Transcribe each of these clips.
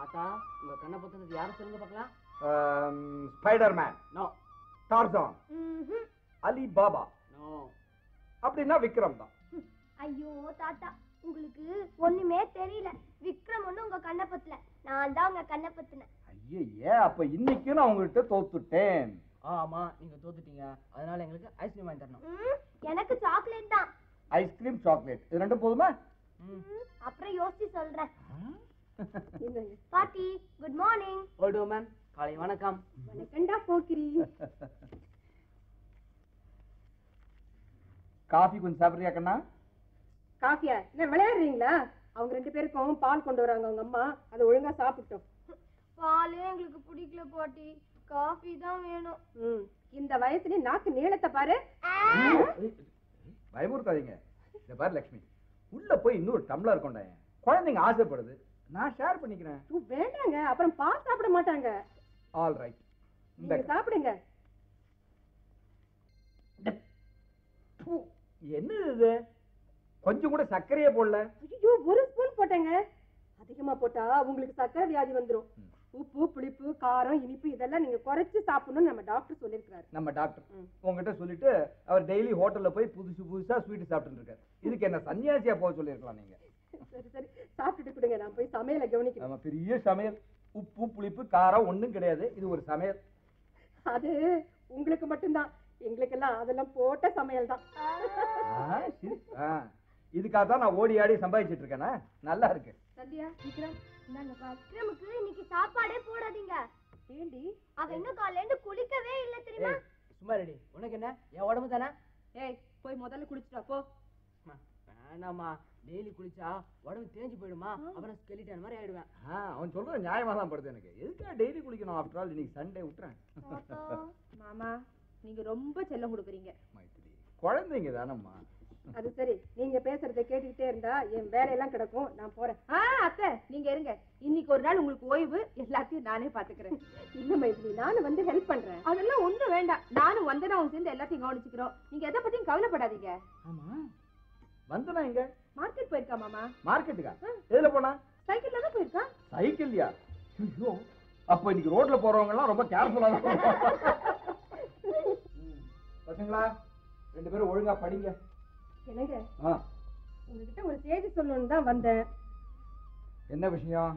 தாத்தா உங்க கண்ணை பொத்துனது யாரும் சொல்லுங்க பார்க்கலாம் ஸ்பைடர் மேன் நோ டார்சான் ம்ஹும். அலி பாபா நோ அப்படின்னா விக்ரம் தான் ஐயோ தாத்தா உங்களுக்கு ஒண்ணுமே தெரியல விக்ரம் ஒண்ணு உங்க கண்ணை பத்தல நான் தான் உங்க கண்ணை பத்தினேன் ஐயே அப்ப இன்னைக்கு நான் உங்ககிட்ட தோத்துட்டேன் ஆமா நீங்க தோத்துட்டீங்க அதனால எங்களுக்கு ஐஸ்கிரீம் வாங்கி தரணும் ம், எனக்கு சாக்லேட் தான் ஐஸ்கிரீம் சாக்லேட் இது ரெண்டும் போதுமா ம். ம், அப்புறம் யோசிச்சு சொல்றேன் பாட்டி குட் மார்னிங் ஓல்டு மேன் காலை வணக்கம் வணக்கண்டா போக்கிரி காஃபி கொஞ்சம் சாப்பிடுறியா கண்ணா காஃபியா என்ன விளையாடுறீங்களா அவங்க ரெண்டு பேருக்கும் பால் கொண்டு வராங்க அவங்க அம்மா அதை ஒழுங்கா சாப்பிட்டோம் பாலே எங்களுக்கு பிடிக்கல பாட்டி காஃபி தான் வேணும் ம் இந்த வயசுல நாக்கு நீளத்தை பாரு பயமுறுத்தாதீங்க இந்த பாரு லக்ஷ்மி உள்ள போய் இன்னொரு டம்ளர் கொண்டாங்க குழந்தைங்க ஆசைப்படுது நான் ஷேர் பண்ணிக்கிறேன் ஐயோ, வேண்டாங்க அப்புறம் பால் சாப்பிட மாட்டாங்க ஆல் ரைட் இந்த நீங்க சாப்பிடுங்க பூ, என்ன இது கொஞ்சம் கூட சர்க்கரையே போடல ஐயோ ஒரு ஸ்பூன் போட்டேங்க அதிகமா போட்டா உங்களுக்கு சக்கரை வியாதி வந்துரும் ம். உப்பு புளிப்பு காரம் இனிப்பு இதெல்லாம் நீங்க குறைச்சு சாப்பிடணும்னு நம்ம டாக்டர் சொல்லியிருக்காரு நம்ம டாக்டர் ம். உங்ககிட்ட சொல்லிட்டு அவர் டெய்லி ஹோட்டல்ல போய் புதுசு புதுசா ஸ்வீட் சாப்பிட்டு இருக்காரு இதுக்கு என்ன சன்னியாசியா போக சொல்லியிருக்கலாம் நீங்க சரி சரி சாப்பிட்டுட்டு கொடுங்க நான் போய் சமையலை கவனிக்கிறேன் நம்ம பெரிய சமையல் உப்பு புளிப்பு காரம் ஒண்ணும் கிடையாது இது ஒரு சமையல் அது உங்களுக்கு மட்டும்தான் எங்களுக்கெல்லாம் அதெல்லாம் போட்ட சமையல் தான் ஆ, சரி. ஆ, இதுக்காக தான் நான் ஓடி ஆடி சம்பாதிச்சிட்டு இருக்கேனா நல்லா இருக்கு சந்தியா சீக்கிரம் இந்தாங்கப்பா விக்ரமுக்கு இன்னைக்கு சாப்பாடே போடாதீங்க ஏண்டி அவன் இன்னும் காலையில இருந்து குளிக்கவே இல்ல தெரியுமா ஏய் சும்மா ரெடி உனக்கு என்ன என் உடம்பு தானே ஏய் போய் முதல்ல குடிச்சிட்டு வா, போ அம்மா, வேணாம்மா டெய்லி குளிச்சா உடம்பு தேஞ்சு போயிடுமா அப்புறம் ஸ்கெலிட்டன் மாதிரி ஆயிடுவேன் ஆ, அவன் சொல்றது நியாயமா தான் படுது எனக்கு எதுக்காக டெய்லி குளிக்கணும் ஆஃப்டர் ஆல் இன்னைக்கு சண்டே விட்டுறேன் தாத்தா மாமா நீங்க ரொம்ப செல்லம் கொடுக்குறீங்க மைத்திரி குழந்தைங்க தானம்மா அது சரி நீங்க பேசுறத கேட்டுக்கிட்டே இருந்தா என் வேலையெல்லாம் கிடக்கும் நான் போறேன் ஆ அத்தை நீங்க இருங்க இன்னைக்கு ஒரு நாள் உங்களுக்கு ஓய்வு எல்லாத்தையும் நானே பாத்துக்கிறேன் இல்ல மைத்ரி நானும் வந்து ஹெல்ப் பண்றேன் அதெல்லாம் ஒண்ணும் வேண்டாம் நானும் வந்து நான் சேர்ந்து எல்லாத்தையும் கவனிச்சுக்கிறோம் நீங்க எதை பத்தியும் கவலைப்படாதீங்க ஆமா வந்தனா எங்க மார்க்கெட் போயிருக்கா மாமா மார்க்கெட்டுக்கா எதுல போனா சைக்கிள்ல தான் போயிருக்கா சைக்கிள்யா ஐயோ அப்ப இன்னைக்கு ரோட்ல போறவங்க எல்லாம் ரொம்ப கேர்ஃபுல்லா தான் போகணும். ம். பசங்களா ரெண்டு பேரும் ஒழுங்கா படிங்க என்னங்க ஆ, உங்ககிட்ட ஒரு செய்தி சொல்லணும்னு தான் வந்தேன் என்ன விஷயம்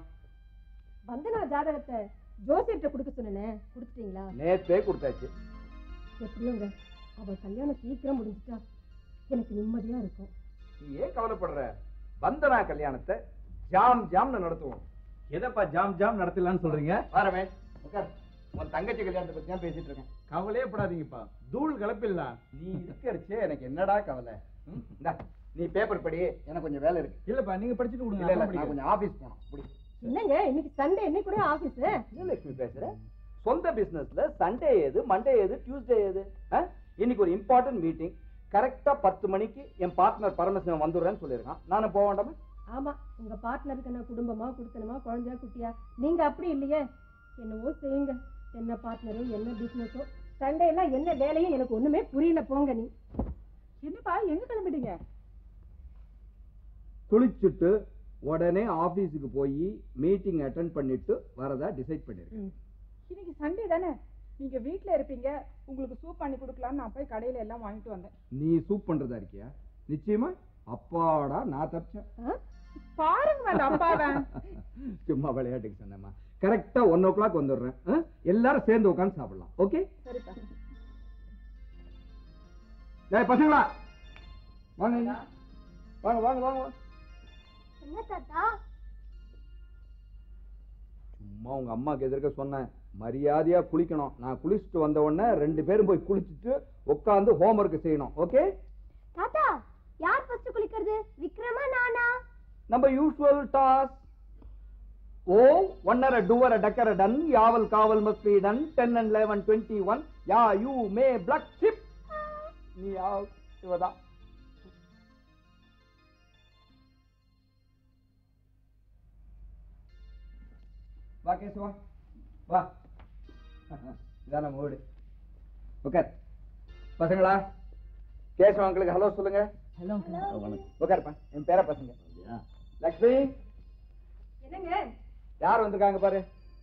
வந்தனா ஜாதகத்தை ஜோசியர்கிட்ட கொடுக்க சொன்னேன் கொடுத்துட்டீங்களா நேத்தே கொடுத்தாச்சு எப்படியோங்க அவ கல்யாணம் சீக்கிரம் முடிஞ்சுட்டா எனக்கு நிம்மதியா இருக்கும் நீ ஏன் கவலைப்படுற வந்தனா கல்யாணத்தை ஜாம் ஜாம்னு நடத்துவோம் எதப்பா ஜாம் ஜாம் நடத்தலாம்னு சொல்றீங்க வரவே உட்கார் உன் தங்கச்சி கல்யாணத்தை பத்தி தான் பேசிட்டு இருக்கேன் கவலையே படாதீங்கப்பா தூள் கலப்பிடலாம் நீ இருக்கிறச்சே எனக்கு என்னடா கவலை ம்? இந்தா, நீ பேப்பர் படி எனக்கு கொஞ்சம் வேலை இருக்கு இல்லப்பா நீங்க படிச்சுட்டு இல்ல கொடுங்க இல்ல நான் நான் கொஞ்சம் ஆபீஸ் போகணும் இப்படி என்னங்க இன்னைக்கு சண்டே இன்னைக்கு கூட ஆபீஸ் என்ன லட்சுமி பேசுற சொந்த பிசினஸ்ல சண்டே ஏது மண்டே ஏது டியூஸ்டே ஏது ஆ? இன்னைக்கு ஒரு இம்பார்ட்டன்ட் மீட்டிங் கரெக்டா பத்து மணிக்கு என் பார்ட்னர் பரமசிவம் வந்துடுறேன்னு சொல்லியிருக்கான் நானும் போக வேண்டாமா ஆமா உங்க பார்ட்னருக்கு என்ன குடும்பமா குடுத்தனமா குழந்தையா குட்டியா நீங்க அப்படி இல்லையே என்னவோ செய்யுங்க என்ன பார்ட்னரோ என்ன பிசினஸோ சண்டே எல்லாம் என்ன வேலையும் எனக்கு ஒண்ணுமே புரியல போங்க நீ என்னப்பா எங்க கிளம்பிட்டீங்க குளிச்சுட்டு உடனே ஆபீஸுக்கு போய் மீட்டிங் அட்டென்ட் பண்ணிட்டு வரதா டிசைட் பண்ணிருக்கேன் இன்னைக்கு சண்டே தானே நீங்க வீட்ல இருப்பீங்க உங்களுக்கு சூப் பண்ணி கொடுக்கலாம்னு நான் போய் கடையில எல்லாம் வாங்கிட்டு வந்தேன் நீ சூப் பண்றதா இருக்கியா நிச்சயமா அப்பாடா நான் தப்பிச்சேன் பாருங்க அந்த அப்பாவை சும்மா விளையாட்டுக்கு சொன்னேம்மா கரெக்டா ஒன் ஓ கிளாக் வந்துடுறேன் ஆ? எல்லாரும் சேர்ந்து உட்காந்து சாப்பிடலாம் ஓகே சரிப்பா டேய் பசங்களா வாங்க இங்க. வாங்க வாங்க வாங்க வாங்க. என்ன தாத்தா சும்மா உங்க அம்மாக்கு எதிர்க்க சொன்னேன் மரியாதையா குளிக்கணும் நான் குளிச்சுட்டு வந்த உடனே ரெண்டு பேரும் போய் குளிச்சுட்டு உட்காந்து ஹோம்ஒர்க் செய்யணும் ஓகே தாத்தா யார் ஃபர்ஸ்ட் குளிக்கிறது விக்ரமா நானா நம்ம யூஸ்வல் டாஸ் ஓ ஒன்னரை டூவர டக்கர டன் யாவல் காவல் must be done ten and eleven twenty one யா யூ மே பிளக் ஷிப் நீ யாவ் இவதான் வா கேசுவா வா இதான் நம்ம வீடு உட்கார் பசங்களா கேசவ அங்கிளுக்கு ஹலோ சொல்லுங்க ஹலோ உட்காருப்பா என் பேர பசங்க லக்ஷ்மி என்னங்க யார் வந்திருக்காங்க பாரு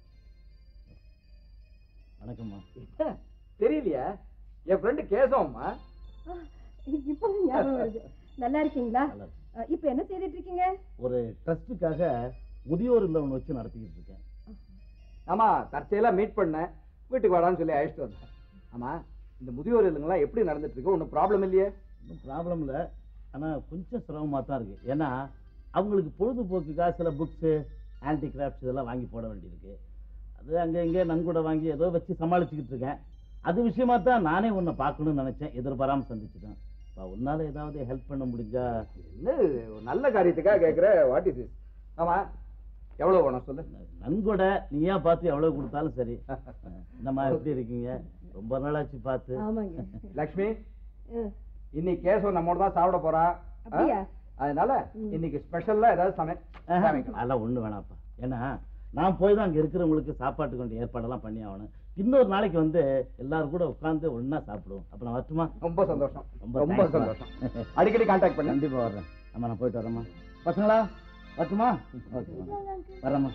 வணக்கம்மா தெரியலையா என் ஃப்ரெண்டு கேசவம்மா இப்போ ஞாபகம் வருது நல்லா இருக்கீங்களா நல்லா இருக்கு. அஹ், இப்போ என்ன செய்துட்டு இருக்கீங்க ஒரு ட்ரஸ்ட்டுக்காக முதியோர் இல்லம் ஒன்று வச்சு நடத்திக்கிட்டு இருக்கேன் ஆமா தற்செயலா மீட் பண்ணேன் வீட்டுக்கு வாடான்னு சொல்லி அழைச்சிட்டு வந்தேன் ஆமா இந்த முதியோர் இல்லைங்களா எப்படி நடந்துட்டு இருக்கு ஒன்றும் ப்ராப்ளம் இல்லையே ஒன்றும் ப்ராப்ளம் இல்லை ஆனால் கொஞ்சம் சிரமமாக தான் இருக்குது ஏன்னா அவங்களுக்கு பொழுதுபோக்குக்காக சில புக்ஸு ஆன்டி கிராஃப்ட்ஸ் இதெல்லாம் வாங்கி போட வேண்டியிருக்கு அது அங்கே இங்கே நன்கூட வாங்கி ஏதோ வச்சு சமாளிச்சுக்கிட்டு இருக்கேன் அது விஷயமா தான் நானே உன்னை பார்க்கணும்னு நினச்சேன் எதிர்பாராமல் சந்திச்சிட்டேன் இப்போ உன்னால் ஏதாவது ஹெல்ப் பண்ண முடிஞ்சா என்ன இது, ஒரு நல்ல காரியத்துக்காக கேட்குற வாட் இஸ் இஸ் ஆமா எவ்வளவு வேணும் சொல்லு நன்கொடை நீயா பார்த்து எவ்வளோ கொடுத்தாலும் சரி என்னம்மா எப்படி இருக்கீங்க ரொம்ப நாளாச்சு பார்த்து ஆமாங்க லக்ஷ்மி ம். இன்னைக்கு கேசவன் நம்மோட தான் சாப்பிட போறான் அப்படியா? அதனால இன்னைக்கு ஸ்பெஷல்லா ஏதாவது சமை சமைக்கணும் அதெல்லாம் ஒண்ணு வேணாம்ப்பா ஏன்னா நான் போய் தான் அங்க இருக்கிறவங்களுக்கு சாப்பாட்டுக்கு வேண்டிய ஏற்பாடெல்லாம் பண்ணி ஆகணும் இன்னொரு நாளைக்கு வந்து எல்லாரும் கூட உட்கார்ந்து ஒண்ணா சாப்பிடுவோம் அப்ப நான் வரட்டுமா ரொம்ப சந்தோஷம் ரொம்ப ரொம்ப thanks மா. சந்தோஷம் அடிக்கடி கான்டாக்ட் பண்ணு கண்டிப்பா வர்றேன் அம்மா நான் போயிட்டு வரேம்மா பசங்களா வரட்டுமா ஓகே வரேம்மா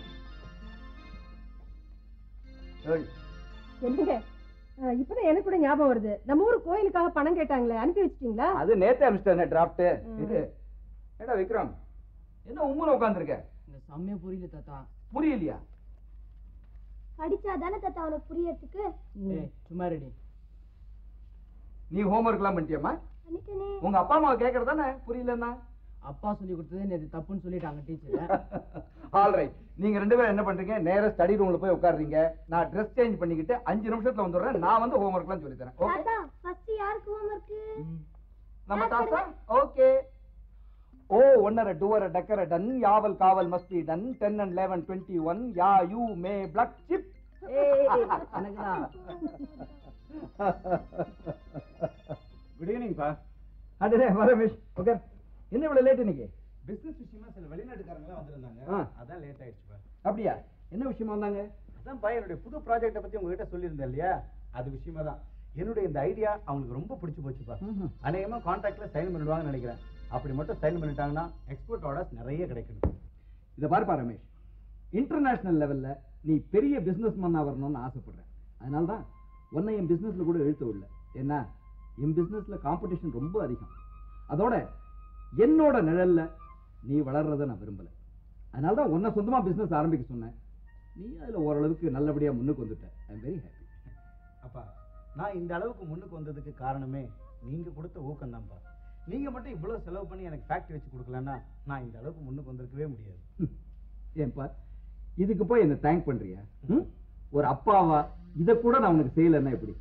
ஏய், என்னங்க அஹ், இப்பதான் எனக்கு கூட ஞாபகம் வருது நம்ம ஊர் கோயிலுக்காக பணம் கேட்டாங்களே அனுப்பி வச்சிட்டீங்களா அது நேத்தே அமிச்சிட்டேன் டிராஃப்ட் ம். இது ஏடா விக்ரம் என்ன உம்முன்னு உட்காந்துருக்க இந்த செம்மையா புரியல தாத்தா புரியலையா படிச்சா தானே தாத்தா அவனுக்கு புரியறதுக்கு ஏய் சும்மா ரெடி நீ ஹோம்ஒர்க் எல்லாம் பண்ணிட்டியம்மா பண்ணிட்டேனே உங்க அப்பா அம்மா கேக்குறதானே புரியலன்னா அப்பா சொல்லி கொடுத்ததே நேற்று தப்புன்னு சொல்லிட்டாங்க டீச்சர் ஆல் ரைட் நீங்க ரெண்டு பேரும் என்ன பண்றீங்க நேரா ஸ்டடி ரூம்ல போய் உட்காருறீங்க நான் ட்ரெஸ் சேஞ்ச் பண்ணிக்கிட்டு அஞ்சு நிமிஷத்துல வந்துடுறேன் நான் வந்து ஹோம்ஒர்க் எல்லாம் சொல்லி தரேன் ஓகே தாத்தா ஃபர்ஸ்ட் யாருக்கு ஹோம்வொர்க் நம்ம தாத்தா ஓகே ஓ ஒன்னரை டூவர டக்கர டன் யாவல் காவல் must be done ten and eleven twenty one யா யூ மே பிளக் சிப் எனக்குதான் குட் ஈவினிங் பா அடே வரமேஷ் ஓகே என்ன இவ்வளவு லேட் இன்னைக்கு பிசினஸ் விஷயமா சில வெளிநாட்டுக்காரங்க வந்திருந்தாங்க ஆ. அதான் லேட் ஆயிடுச்சுப்பா அப்படியா என்ன விஷயமா வந்தாங்க அதான் பா என்னுடைய புது ப்ராஜெக்ட்டை பத்தி உங்ககிட்ட சொல்லியிருந்தேன் இல்லையா அது விஷயமா தான் என்னுடைய இந்த ஐடியா அவங்களுக்கு ரொம்ப பிடிச்சு போச்சுப்பா அநேகமா கான்ட்ராக்ட்ல சைன் பண்ணிடுவாங்கன்னு நினைக்கிறேன் அப்படி மட்டும் சைன் பண்ணிட்டாங்கன்னா எக்ஸ்போர்ட் ஆர்டர்ஸ் நிறைய கிடைக்கணும் இதை பாருப்பா ரமேஷ் இன்டர்நேஷனல் லெவல்ல நீ பெரிய பிசினஸ் மேனா வரணும்னு ஆசைப்படுறேன் அதனால தான் உன்னை என் பிசினஸ்ல கூட இழுத்து விடல ஏன்னா என் பிசினஸ்ல காம்படிஷன் ரொம்ப அதிகம் அதோட என்னோட நிழல்ல நீ வளர்றதை நான் விரும்பல அதனால தான் உன்னை சொந்தமா பிசினஸ் ஆரம்பிக்க சொன்னேன் நீ அதுல ஓரளவுக்கு நல்லபடியா முன்னுக்கு வந்துட்ட ஐ எம் வெரி ஹாப்பி அப்பா நான் இந்த அளவுக்கு முன்னுக்கு வந்ததுக்கு காரணமே நீங்க கொடுத்த ஊக்கம் தான்ப்பா நீங்க மட்டும் இவ்வளவு செலவு பண்ணி எனக்கு ஃபேக்டரி வச்சு கொடுக்கலன்னா நான் இந்த அளவுக்கு முன்னுக்கு வந்திருக்கவே முடியாது ஏன்பா இதுக்கு போய் என்ன தேங்க் பண்றியா ம்? ஒரு அப்பாவா இதை கூட நான் உனக்கு செய்யலைன்னா எப்படி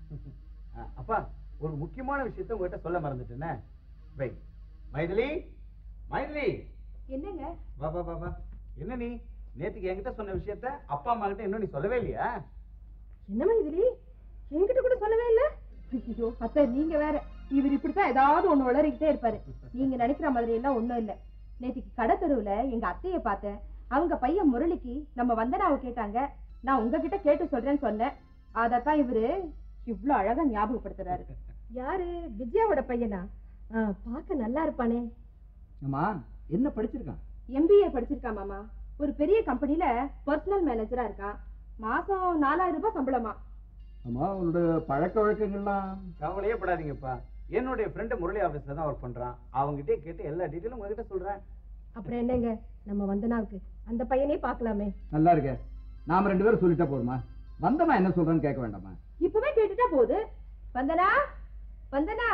அஹ், அப்பா ஒரு முக்கியமான விஷயத்த உங்ககிட்ட சொல்ல மறந்துட்டேனே வை மைதிலி மைதிலி என்னங்க வா வா வா வா என்ன நீ நேத்துக்கு என்கிட்ட சொன்ன விஷயத்த அப்பா அம்மா கிட்ட இன்னும் நீ சொல்லவே இல்லையா என்னம்மா இதுலி என்கிட்ட கூட சொல்லவே இல்ல ஐயோ அத்தை நீங்க வேற இவர் இப்படித்தான் ஏதாவது ஒண்ணு உளறிக்கிட்டே இருப்பாரு நீங்க நினைக்கிற மாதிரி எல்லாம் ஒண்ணும் இல்ல நேத்திக்கு கடை தெருவுல எங்க அத்தைய பார்த்தேன் அவங்க பையன் முரளிக்கு நம்ம வந்தனாவை கேட்டாங்க நான் உங்ககிட்ட கேட்டு சொல்றேன்னு சொன்னேன் அதத்தான் இவரு இவ்ளோ அழகா ஞாபகப்படுத்துறாரு யாரு விஜயாவோட பையனா பார்க்க நல்லா இருப்பானே அம்மா என்ன படிச்சிருக்கான் எம்பிஏ படிச்சிருக்கான் மாமா ஒரு பெரிய கம்பெனில பர்சனல் மேனேஜரா இருக்கான் மாசம் நாலாயிரம் ரூபாய் சம்பளமா அம்மா உன்னோட பழக்க வழக்கங்கள்லாம் கவலையே படாதீங்கப்பா என்னுடைய ஃப்ரெண்டு முரளி ஆபீஸ்ல தான் ஒர்க் பண்றான் அவங்ககிட்டே கேட்டு எல்லா டீட்டெயிலும் உங்ககிட்ட சொல்றேன் அப்புறம் என்னங்க நம்ம வந்தனாவுக்கு அந்த பையனே பார்க்கலாமே நல்லா இருக்க நாம ரெண்டு பேரும் சொல்லிட்டா போதுமா வந்தமா என்ன சொல்றேன்னு கேட்க வேண்டாமா இப்பவே கேட்டுட்டா போகுது வந்தனா வந்தனா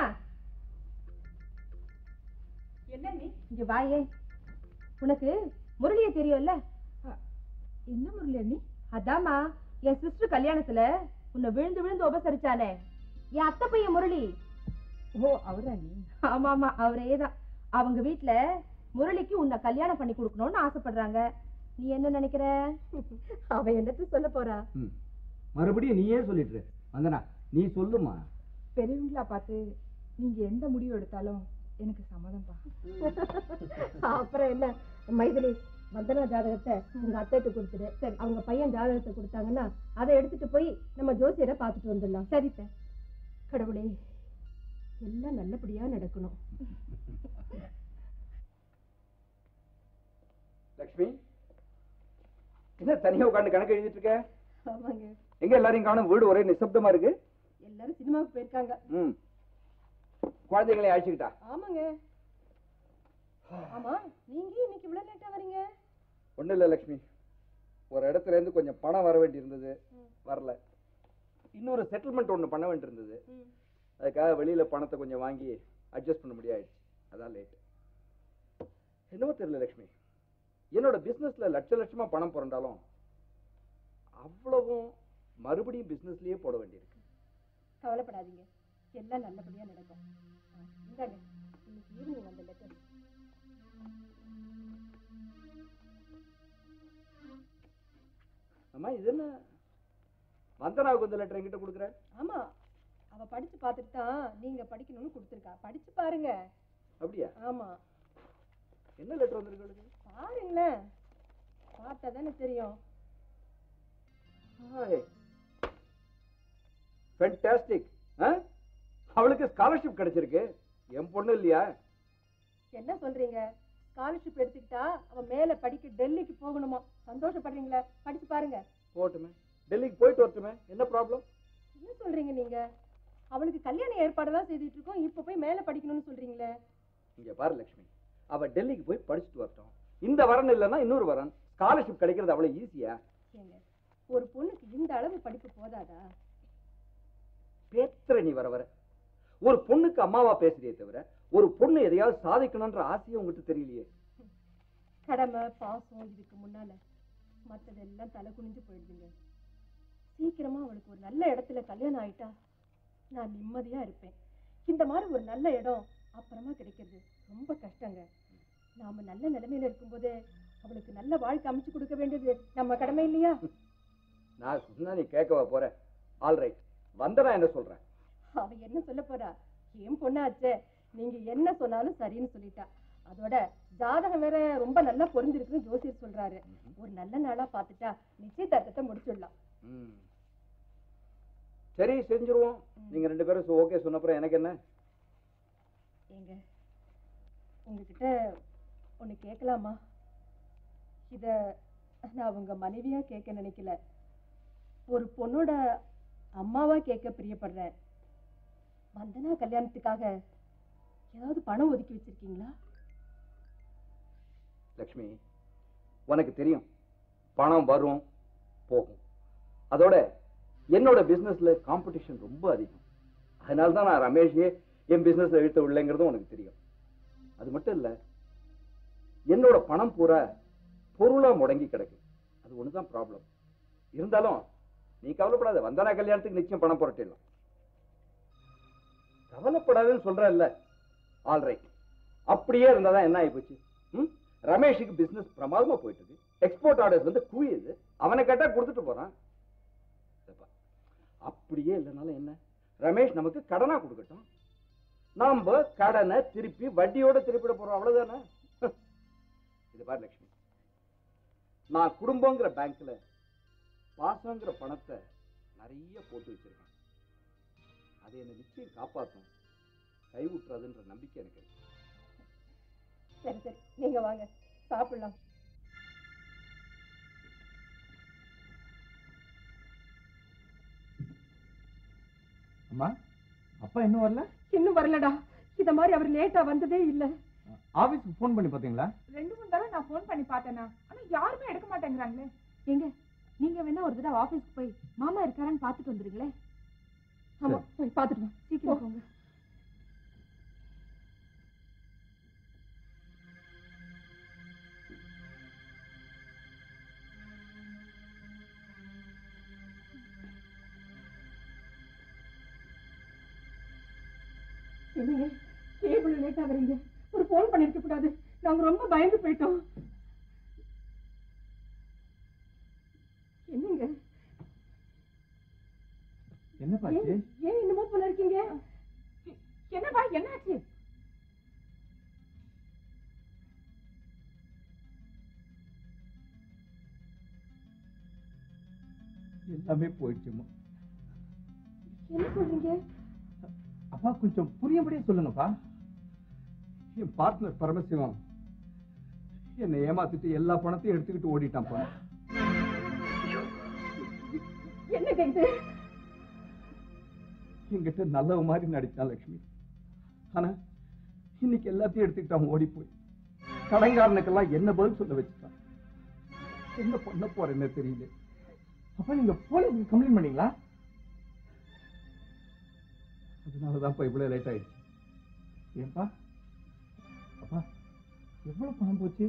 என்ன நீ இங்க வாயே உனக்கு முரளிய தெரியும்ல என்ன முரளி நீ அதாம்மா என் சிஸ்டர் கல்யாணத்துல உன்னை விழுந்து விழுந்து உபசரிச்சானே என் அத்தை பையன் முரளி ஓ அவரா நீ ஆமா ஆமா அவரே தான் அவங்க வீட்ல முரளிக்கு உன்னை கல்யாணம் பண்ணி கொடுக்கணும்னு ஆசைப்படுறாங்க நீ என்ன நினைக்கிற அவ என்னத்து சொல்ல போறா ம். மறுபடியும் நீயே சொல்லிட்டு வந்தனா நீ சொல்லுமா பெரியவங்களா பார்த்து நீங்க எந்த முடிவு எடுத்தாலும் எனக்கு சம்மதம்பா அப்புறம் என்ன மைதிலி வந்தனா ஜாதகத்தை உங்க அத்தைட்டு கொடுத்துடு சரி அவங்க பையன் ஜாதகத்தை கொடுத்தாங்கன்னா அதை எடுத்துட்டு போய் நம்ம ஜோசியரை பார்த்துட்டு வந்துடலாம் சரி சார் கடவுளே எல்லாம் நல்லபடியா நடக்கணும் லக்ஷ்மி என்ன தனியா உட்காந்து கணக்கு எழுதிட்டு இருக்க ஆமாங்க எங்க எல்லாரையும் காணும் வீடு ஒரே நிசப்தமா இருக்கு எல்லாரும் சினிமாவுக்கு போயிருக்காங்க ம் குழந்தைகளை அழைச்சிக்கிட்டா ஆமாங்க ஆமா நீங்க இன்னைக்கு இவ்வளவு லேட்டா வரீங்க ஒண்ணும் இல்ல லட்சுமி ஒரு இடத்துல இருந்து கொஞ்சம் பணம் வர வேண்டி இருந்தது வரல இன்னொரு செட்டில்மெண்ட் ஒண்ணு பண்ண வேண்டி இருந்தது ம். அதுக்காக வெளியில பணத்தை கொஞ்சம் வாங்கி அட்ஜஸ்ட் பண்ண முடியாயிடுச்சு அதான் லேட் என்னவோ தெரியல லட்சுமி என்னோட பிசினஸ்ல லட்ச லட்சமா பணம் புரண்டாலும் அவ்வளவும் மறுபடியும் பிசினஸ்லயே போட வேண்டியிருக்கு கவலைப்படாதீங்க எல்லாம் நல்லபடியா நடக்கும் ஆ, இந்தாங்க இன்னைக்கு ஈவினிங் வந்த லெட்டர் அம்மா இது என்ன வந்தனாவுக்கு வந்த லெட்டர் என்கிட்ட கொடுக்குற ஆமா அவ படிச்சு பார்த்துட்டு தான் நீங்க படிக்கணும்னு கொடுத்துருக்கா படிச்சு பாருங்க அப்படியா ஆமா என்ன லெட்டர் வந்திருக்கு பாருங்களேன் பார்த்தா தானே தெரியும் ஃபென்டாஸ்டிக் அவளுக்கு ஸ்காலர்ஷிப் கிடைச்சிருக்கு என் பொண்ணு இல்லையா என்ன சொல்றீங்க ஸ்காலர்ஷிப் எடுத்துக்கிட்டா அவ மேல படிக்க டெல்லிக்கு போகணுமா சந்தோஷப்படுறீங்களா படிச்சு பாருங்க போட்டுமே டெல்லிக்கு போயிட்டு வரட்டுமே என்ன ப்ராப்ளம் என்ன சொல்றீங்க நீங்க அவளுக்கு கல்யாண ஏற்பாடெல்லாம் செய்துட்டு இருக்கோம் இப்ப போய் மேல படிக்கணும்னு சொல்றீங்களே இங்க பாரு லட்சுமி அவ டெல்லிக்கு போய் படிச்சுட்டு வரட்டும் இந்த வரன் இல்லைன்னா இன்னொரு வரன் ஸ்காலர்ஷிப் கிடைக்கிறது அவ்வளவு ஈஸியா ஏங்க ஒரு பொண்ணுக்கு இந்த அளவு படிப்பு போதாதா பேத்துற நீ வர வர ஒரு பொண்ணுக்கு அம்மாவா பேசுறியே தவிர ஒரு பொண்ணு எதையாவது சாதிக்கணும்ன்ற ஆசையும் உங்ககிட்ட தெரியலையே கடமை பாசம் இதுக்கு முன்னால மத்ததெல்லாம் தலை குனிஞ்சு போயிடுதுங்க சீக்கிரமா அவளுக்கு ஒரு நல்ல இடத்துல கல்யாணம் ஆயிட்டா நான் நிம்மதியா இருப்பேன் இந்த மாதிரி ஒரு நல்ல இடம் அப்புறமா கிடைக்கிறது ரொம்ப கஷ்டங்க நாம நல்ல நிலைமையில இருக்கும்போதே அவளுக்கு நல்ல வாழ்க்கை அமைச்சு கொடுக்க வேண்டியது நம்ம கடமை இல்லையா நான் சொன்னா நீ கேட்கவா போற ஆல் ரைட் வந்தனா என்ன சொல்றேன் அவ என்ன சொல்ல போறா என் பொண்ணாச்சே நீங்க என்ன சொன்னாலும் சரின்னு சொல்லிட்டா அதோட ஜாதகம் வேற ரொம்ப நல்லா பொருந்திருக்குன்னு ஜோசியர் சொல்றாரு ஒரு நல்ல நாளா பார்த்துட்டா நிச்சயதார்த்தத்தை முடிச்சிடலாம் ம். சரி செஞ்சிருவோம் நீங்க ரெண்டு பேரும் ஓகே சொன்னப்புறம் எனக்கு என்ன ஏங்க உங்ககிட்ட ஒண்ணு கேட்கலாமா இத நான் உங்க மனைவியா கேட்க நினைக்கல ஒரு பொண்ணோட அம்மாவா கேட்க பிரியப்படுறேன் வந்தனா கல்யாணத்துக்காக ஏதாவது பணம் ஒதுக்கி வச்சிருக்கீங்களா லக்ஷ்மி உனக்கு தெரியும் பணம் வரும் போகும் அதோட என்னோட பிசினஸ்ல காம்படிஷன் ரொம்ப அதிகம் அதனால தான் நான் ரமேஷே என் பிசினஸ்ல இழுத்த உள்ளேங்கிறதும் உனக்கு தெரியும் அது மட்டும் இல்ல என்னோட பணம் பூரா பொருளா முடங்கி கிடக்கு அது ஒண்ணுதான் ப்ராப்ளம் இருந்தாலும் நீ கவலைப்படாத வந்தனா கல்யாணத்துக்கு நிச்சயம் பணம் புரட்டிடலாம் கவலைப்படாதுன்னு சொல்றேன்ல ஆல் ரைட் அப்படியே இருந்தாதான் என்ன ஆயிப்போச்சு ம் ரமேஷுக்கு பிசினஸ் பிரமாதமா போயிட்டு இருக்கு எக்ஸ்போர்ட் ஆர்டர்ஸ் வந்து குவியுது அவனை கேட்டா கொடுத்துட்டு போறான் இதப்பா, அப்படியே இல்லைனாலும் என்ன ரமேஷ் நமக்கு கடனா கொடுக்கட்டும் நாம கடனை திருப்பி வட்டியோட திருப்பிட போறோம் அவ்வளவுதானே இது பாரு லட்சுமி நான் குடும்பங்கிற பேங்க்ல பாசங்கிற பணத்தை நிறைய போட்டு வச்சிருக்கேன் அதை என்ன நிச்சயம் காப்பாற்றும் கைவிட்டுறாதுன்ற நம்பிக்கை எனக்கு இருக்கு. சரி சரி நீங்க வாங்க சாப்பிடலாம் அம்மா அப்பா இன்னும் வரல இன்னும் வரலடா இத மாதிரி அவர் லேட்டா வந்ததே இல்ல ஆபீஸ்க்கு ஃபோன் பண்ணி பாத்தீங்களா ரெண்டு மூணு தடவை நான் ஃபோன் பண்ணி பார்த்தேனா ஆனா யாருமே எடுக்க மாட்டேங்கிறாங்களே எங்க நீங்க வேணா ஒரு தடவை ஆபீஸ்க்கு போய் மாமா இருக்காரான்னு பாத்துட்டு வந்துருங்களே ஆமா போய் பாத்துட்டு வா சீக்கிரம் போங்க என்னங்க கேபிள் லேட்டா வரீங்க ஒரு ஃபோன் பண்ணிருக்க கூடாது நாங்க ரொம்ப பயந்து போயிட்டோம் என்னங்க என்ன ஏன் ஏன் என்னமோ போல இருக்கீங்க என்னப்பா என்னாச்சு எல்லாமே போயிடுச்சுமா என்ன சொல்றீங்க அப்பா கொஞ்சம் புரியும்படியே சொல்லுங்கப்பா என் பார்ட்னர் பரமசிவம் என்னை ஏமாத்திட்டு எல்லா பணத்தையும் எடுத்துக்கிட்டு ஓடிட்டான்ப்பா என்னங்க இது என்கிட்ட நல்லவ மாதிரி நடிச்சான் லட்சுமி ஆனா இன்னைக்கு எல்லாத்தையும் எடுத்துக்கிட்டான் ஓடி போய் கடன்காரனுக்கெல்லாம் என்ன பதில் சொல்ல வச்சுட்டான் என்ன பண்ண போறேன்னு தெரியல அப்ப நீங்க போலீஸ் கம்ப்ளைண்ட் பண்ணீங்களா அதனாலதான் இப்ப இவ்வளவு லேட் ஆயிடுச்சு ஏன்பா அப்பா எவ்வளவு பணம் போச்சு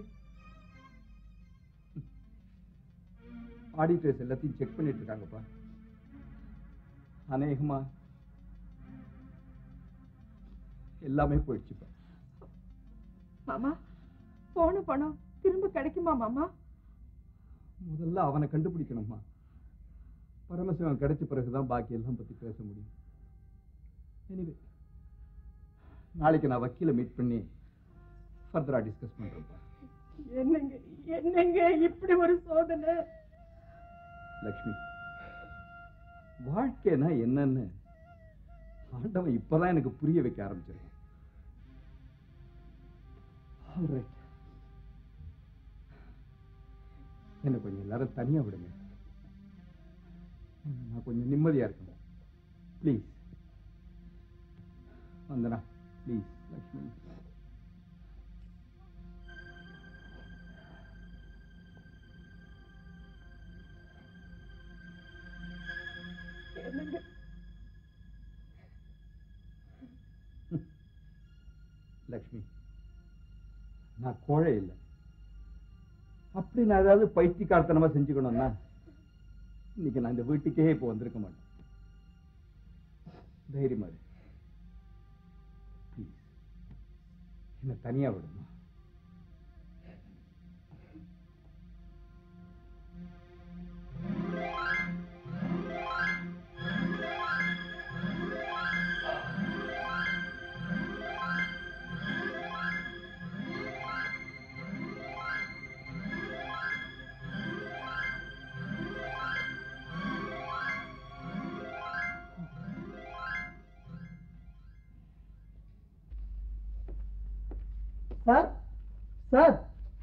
ஆடிட்டர்ஸ் எல்லாத்தையும் செக் பண்ணிட்டு இருக்காங்கப்பா அநேகமா எல்லாமே போயிடுச்சுப்பா மாமா போன பணம் திரும்ப கிடைக்குமா மாமா முதல்ல அவனை கண்டுபிடிக்கணும்மா பரமசிவன் கிடைச்ச பிறகுதான் பாக்கி எல்லாம் பத்தி பேச முடியும் எனிவே நாளைக்கு நான் வக்கீல மீட் பண்ணி ஃபர்தரா டிஸ்கஸ் பண்றேன்ப்பா என்னங்க என்னங்க இப்படி ஒரு சோதனை லக்ஷ்மி வாழ்க்கைனா என்னன்னு ஆண்டவன் இப்பதான் எனக்கு புரிய வைக்க ஆரம்பிச்சிருக்கான் All right. என்னை கொஞ்சம் எல்லாரும் தனியா விடுங்க நான் கொஞ்சம் நிம்மதியா இருக்கணும் ப்ளீஸ் வந்தனா ப்ளீஸ் லக்ஷ்மி என்னங்க லக்ஷ்மி நான் கோழை இல்லை அப்படி நான் ஏதாவது பைத்தியக்காரத்தனமா செஞ்சுக்கணும்னா இன்னைக்கு நான் இந்த வீட்டுக்கே இப்போ வந்திருக்க மாட்டேன் தைரியமா இரு ப்ளீஸ் என்னை தனியா விடுமா சார் சார்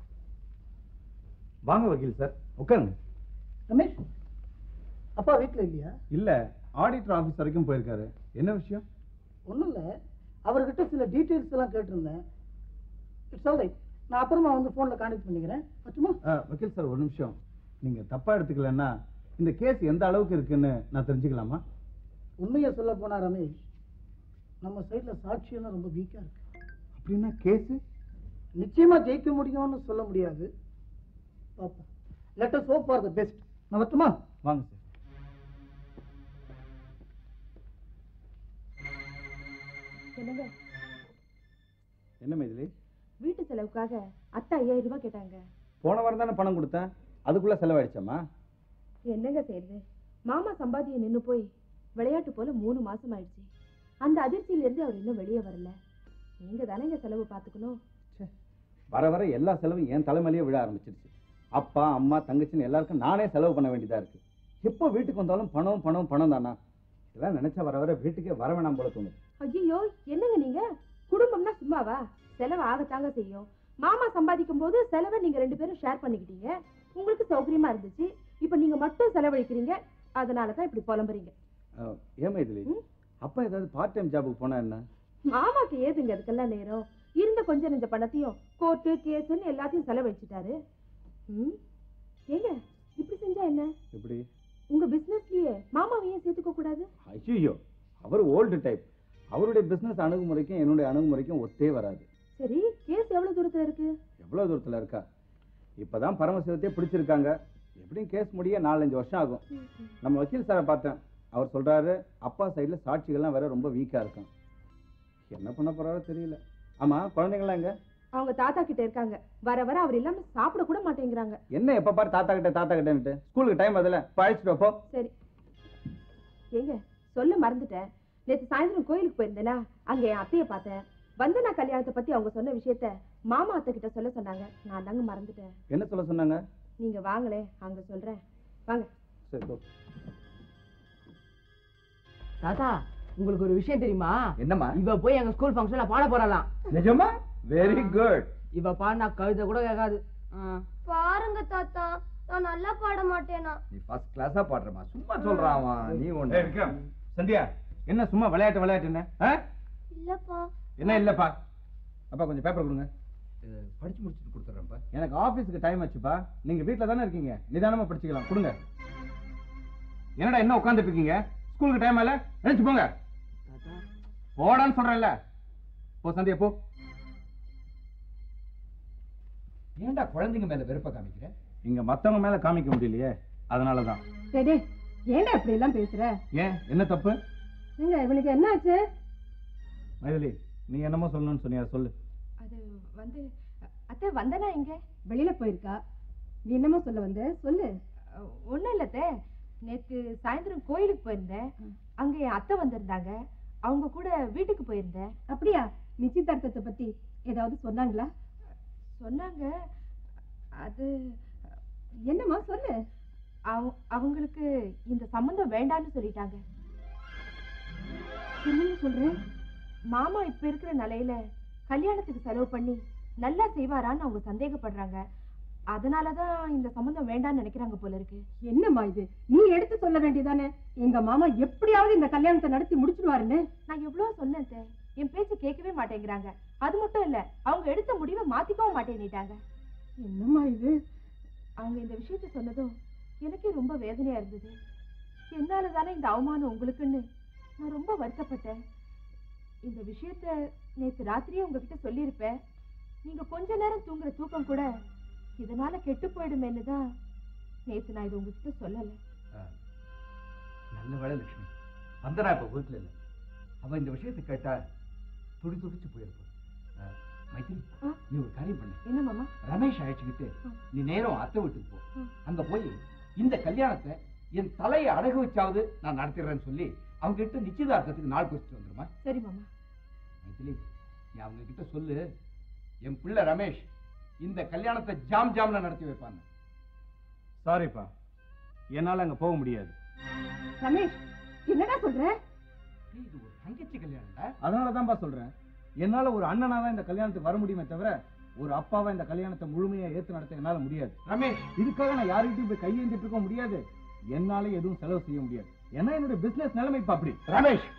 வாங்க வக்கீல் சார் உட்காருங்க ரமேஷ் அப்பா வீட்டில் இல்லையா இல்ல ஆடிட்டர் ஆபீஸ் வரைக்கும் போயிருக்காரு என்ன விஷயம் ஒன்றும் இல்லை அவர்கிட்ட சில டீட்டெயில்ஸ் எல்லாம் கேட்டிருந்தேன் இட்ஸ் ஆல் ரைட் நான் அப்புறமா வந்து ஃபோனில் கான்டாக்ட் பண்ணிக்கிறேன் பറ്റുமா ஆ, வக்கீல் சார் ஒரு நிமிஷம் நீங்க தப்பா எடுத்துக்கலன்னா இந்த கேஸ் எந்த அளவுக்கு இருக்குன்னு நான் தெரிஞ்சுக்கலாமா உண்மையை சொல்ல போனா ரமேஷ் நம்ம சைடில் சாட்சியெல்லாம் ரொம்ப வீக்காக இருக்கு அப்படின்னா கேஸ் நிச்சயமா ஜெயிக்க முடியும்னு சொல்ல முடியாது பார்ப்போம் let us hope for the best நான் வரட்டுமா வாங்க சார் என்னங்க என்ன மைதிலி வீட்டு செலவுக்காக அத்தை ஐயாயிரம் ரூபாய் கேட்டாங்க போன வாரம் தானே பணம் கொடுத்தேன் அதுக்குள்ள செலவாயிடுச்சாமா என்னங்க செய்யுது மாமா சம்பாதியம் நின்னு போய் விளையாட்டு போல மூணு மாசம் ஆயிடுச்சு அந்த அதிர்ச்சியில இருந்து அவர் இன்னும் வெளியே வரல நீங்க தானேங்க செலவு பார்த்துக்கணும் வர வர எல்லா செலவும் என் தலைமையிலேயே விழ ஆரம்பிச்சிருச்சு அப்பா அம்மா தங்கச்சின்னு எல்லாருக்கும் நானே செலவு பண்ண வேண்டியதா இருக்கு எப்போ வீட்டுக்கு வந்தாலும் பணம் பணம் பணம் தானா இதெல்லாம் நினைச்சா வர வர வீட்டுக்கே வர வேணாம் போல தோணுது ஐயோ என்னங்க நீங்க குடும்பம்னா சும்மாவா செலவு ஆகத்தாங்க செய்யும் மாமா சம்பாதிக்கும் போது செலவை நீங்க ரெண்டு பேரும் ஷேர் பண்ணிக்கிட்டீங்க உங்களுக்கு சௌகரியமா இருந்துச்சு இப்ப நீங்க மட்டும் செலவழிக்கிறீங்க அதனால தான் இப்படி புலம்புறீங்க அஹ், ஏன் மைதிலி ம்? அப்பா ஏதாவது பார்ட் டைம் ஜாபுக்கு போனா என்ன மாமாக்கு ஏதுங்க அதுக்கெல்லாம் நேரம் இருந்த கொஞ்ச நெஞ்ச பணத்தையும் கோர்ட்டு கேஸுன்னு எல்லாத்தையும் செலவழிச்சிட்டாரு ம் ஏங்க இப்படி செஞ்சா என்ன எப்படி உங்க பிசினஸ்லயே மாமாவையும் சேர்த்துக்க கூடாது ஐயோ அவர் ஓல்டு டைப் அவருடைய பிசினஸ் அணுகுமுறைக்கும் என்னுடைய அணுகுமுறைக்கும் ஒத்தே வராது சரி கேஸ் எவ்வளவு தூரத்துல இருக்கு எவ்வளவு தூரத்துல இருக்கா இப்பதான் பரமசிவத்தையே பிடிச்சிருக்காங்க எப்படியும் கேஸ் முடிய நாலஞ்சு வருஷம் ஆகும் நம்ம வக்கீல் சாரை பார்த்தேன் அவர் சொல்றாரு அப்பா சைடுல சாட்சிகள்லாம் வேற ரொம்ப வீக்கா இருக்கும் என்ன பண்ண போறாரோ தெரியல ஆமா குழந்தைங்களாம் எங்க அவங்க தாத்தா கிட்ட இருக்காங்க வர வர அவர் இல்லாம சாப்பிட கூட மாட்டேங்கிறாங்க என்ன எப்ப பாரு தாத்தா கிட்ட தாத்தா கிட்டன்ட்டு ஸ்கூலுக்கு டைம் அதில் பழிச்சிட்டு போ சரி ஏங்க சொல்ல மறந்துட்டேன் நேத்து சாயந்தரம் கோயிலுக்கு போயிருந்தேனா அங்க என் அத்தைய பார்த்தேன் வந்தனா கல்யாணத்தை பத்தி அவங்க சொன்ன விஷயத்த மாமா அத்தை கிட்ட சொல்ல சொன்னாங்க நான் தாங்க மறந்துட்டேன் என்ன சொல்ல சொன்னாங்க நீங்க வாங்களே அங்க சொல்றேன் வாங்க சரி போ. தாத்தா உங்களுக்கு ஒரு விஷயம் தெரியுமா என்னம்மா இவ போய் எங்க ஸ்கூல் ஃபங்க்ஷன்ல பாட போறாளாம் நிஜமா வெரி குட் இவ பாடினா கழுத கூட கேட்காது ஆ. பாருங்க தாத்தா நான் நல்லா பாட மாட்டேனா நீ ஃபர்ஸ்ட் கிளாஸா பாடுறமா சும்மா சொல்றான் அவன் நீ ஒண்ணு ஏய் விக்ரம் சந்தியா என்ன சும்மா விளையாட்டு விளையாட்டு என்ன ஆ? இல்லப்பா என்ன இல்லப்பா அப்பா கொஞ்சம் பேப்பர் கொடுங்க படிச்சு முடிச்சுட்டு கொடுத்துறேன்ப்பா எனக்கு ஆபீஸ்க்கு டைம் ஆச்சுப்பா நீங்க வீட்ல தானே இருக்கீங்க நிதானமா படிச்சுக்கலாம் கொடுங்க என்னடா என்ன உட்கார்ந்துட்டு இருக்கீங்க ஸ்கூலுக்கு டைம் ஆல நினைச்சு போங்க தாத்தா போடான்னு சொல்றேன்ல போ சந்தியா போ ஏன்டா குழந்தைங்க மேல வெறுப்ப காமிக்கிற இங்க மத்தவங்க மேல காமிக்க முடியலையே அதனாலதான் டேய் டேய், ஏன்டா இப்படி எல்லாம் பேசுற ஏன் என்ன தப்பு ஏங்க இவனுக்கு என்ன ஆச்சு மைதிலி நீ என்னமோ சொல்லணும்னு சொன்னியா சொல்லு அது வந்து அத்தை வந்தனா எங்க வெளியில போயிருக்கா நீ என்னமோ சொல்ல வந்த சொல்லு ஒண்ணும் இல்லத்த நேத்து சாயந்தரம் கோயிலுக்கு போயிருந்தேன் அங்க என் அத்தை வந்திருந்தாங்க அவங்க கூட வீட்டுக்கு போயிருந்தேன் அப்படியா நிச்சயதார்த்தத்தை பத்தி ஏதாவது சொன்னாங்களா சொன்னாங்க அது என்னம்மா சொல்லு அவங்களுக்கு இந்த சம்பந்தம் வேண்டாம்னு சொல்லிட்டாங்க என்ன சொல்றேன் மாமா இப்ப இருக்கிற நிலையில கல்யாணத்துக்கு செலவு பண்ணி நல்லா செய்வாரான்னு அவங்க சந்தேகப்படுறாங்க அதனாலதான் இந்த சம்பந்தம் வேண்டாம்னு நினைக்கிறாங்க போல இருக்கு என்னம்மா இது நீ எடுத்து சொல்ல வேண்டியதானே எங்க மாமா எப்படியாவது இந்த கல்யாணத்தை நடத்தி முடிச்சிடுவாருன்னு நான் எவ்வளவு சொன்னேன் அத்தை. என் பேச்ச கேட்கவே மாட்டேங்கிறாங்க அது மட்டும் இல்ல அவங்க எடுத்த முடிவை மாத்திக்கவும் மாட்டேன்னுட்டாங்க என்னம்மா இது அவங்க இந்த விஷயத்த சொன்னதும் எனக்கே ரொம்ப வேதனையா இருந்தது என்னால தானே இந்த அவமானம் உங்களுக்குன்னு நான் ரொம்ப வருத்தப்பட்டேன் இந்த விஷயத்த நேத்து ராத்திரியே உங்ககிட்ட சொல்லியிருப்பேன் நீங்க கொஞ்ச நேரம் தூங்குற தூக்கம் கூட இதனால கெட்டு போயிடுமேன்னு தான் நேத்து நான் இது உங்ககிட்ட சொல்லல நல்ல வேலை லட்சுமி வந்தனா இப்ப வீட்டுல இல்ல அவ இந்த விஷயத்தை கேட்டா துடி துடிச்சு போயிருப்பான் ஆ, மைத்திரி ஆ? நீ ஒரு காரியம் பண்ணு என்ன மாமா ரமேஷ் அழைச்சுக்கிட்டு ஆ. நீ நேரம் அத்தை வீட்டுக்கு போ ம். அங்க போய் இந்த கல்யாணத்தை என் தலையை அடகு வச்சாவது நான் நடத்திடுறேன்னு சொல்லி அவங்க கிட்ட நிச்சயதார்த்தத்துக்கு நாள் குறிச்சிட்டு வந்துருமா சரி மாமா மைத்திலி நீ அவங்க கிட்ட சொல்லு என் பிள்ளை ரமேஷ் இந்த கல்யாணத்தை ஜாம் ஜாம்ல நடத்தி வைப்பான்னு சாரிப்பா என்னால அங்க போக முடியாது ரமேஷ் என்னடா சொல்ற டேய், இது ஒரு தங்கச்சி கல்யாணம்டா அதனால தான்ப்பா சொல்றேன் என்னால ஒரு அண்ணனா தான் இந்த கல்யாணத்துக்கு வர முடியுமே தவிர ஒரு அப்பாவா இந்த கல்யாணத்தை முழுமையா ஏத்து நடத்த என்னால முடியாது ரமேஷ் இதுக்காக நான் யாருக்கிட்டையும் போய் கையேந்திட்டு இருக்க முடியாது என்னால எதுவும் செலவு செய்ய முடியாது ஏன்னா என்னுடைய பிசினஸ் நிலைமை இப்ப அப்படி ரமேஷ்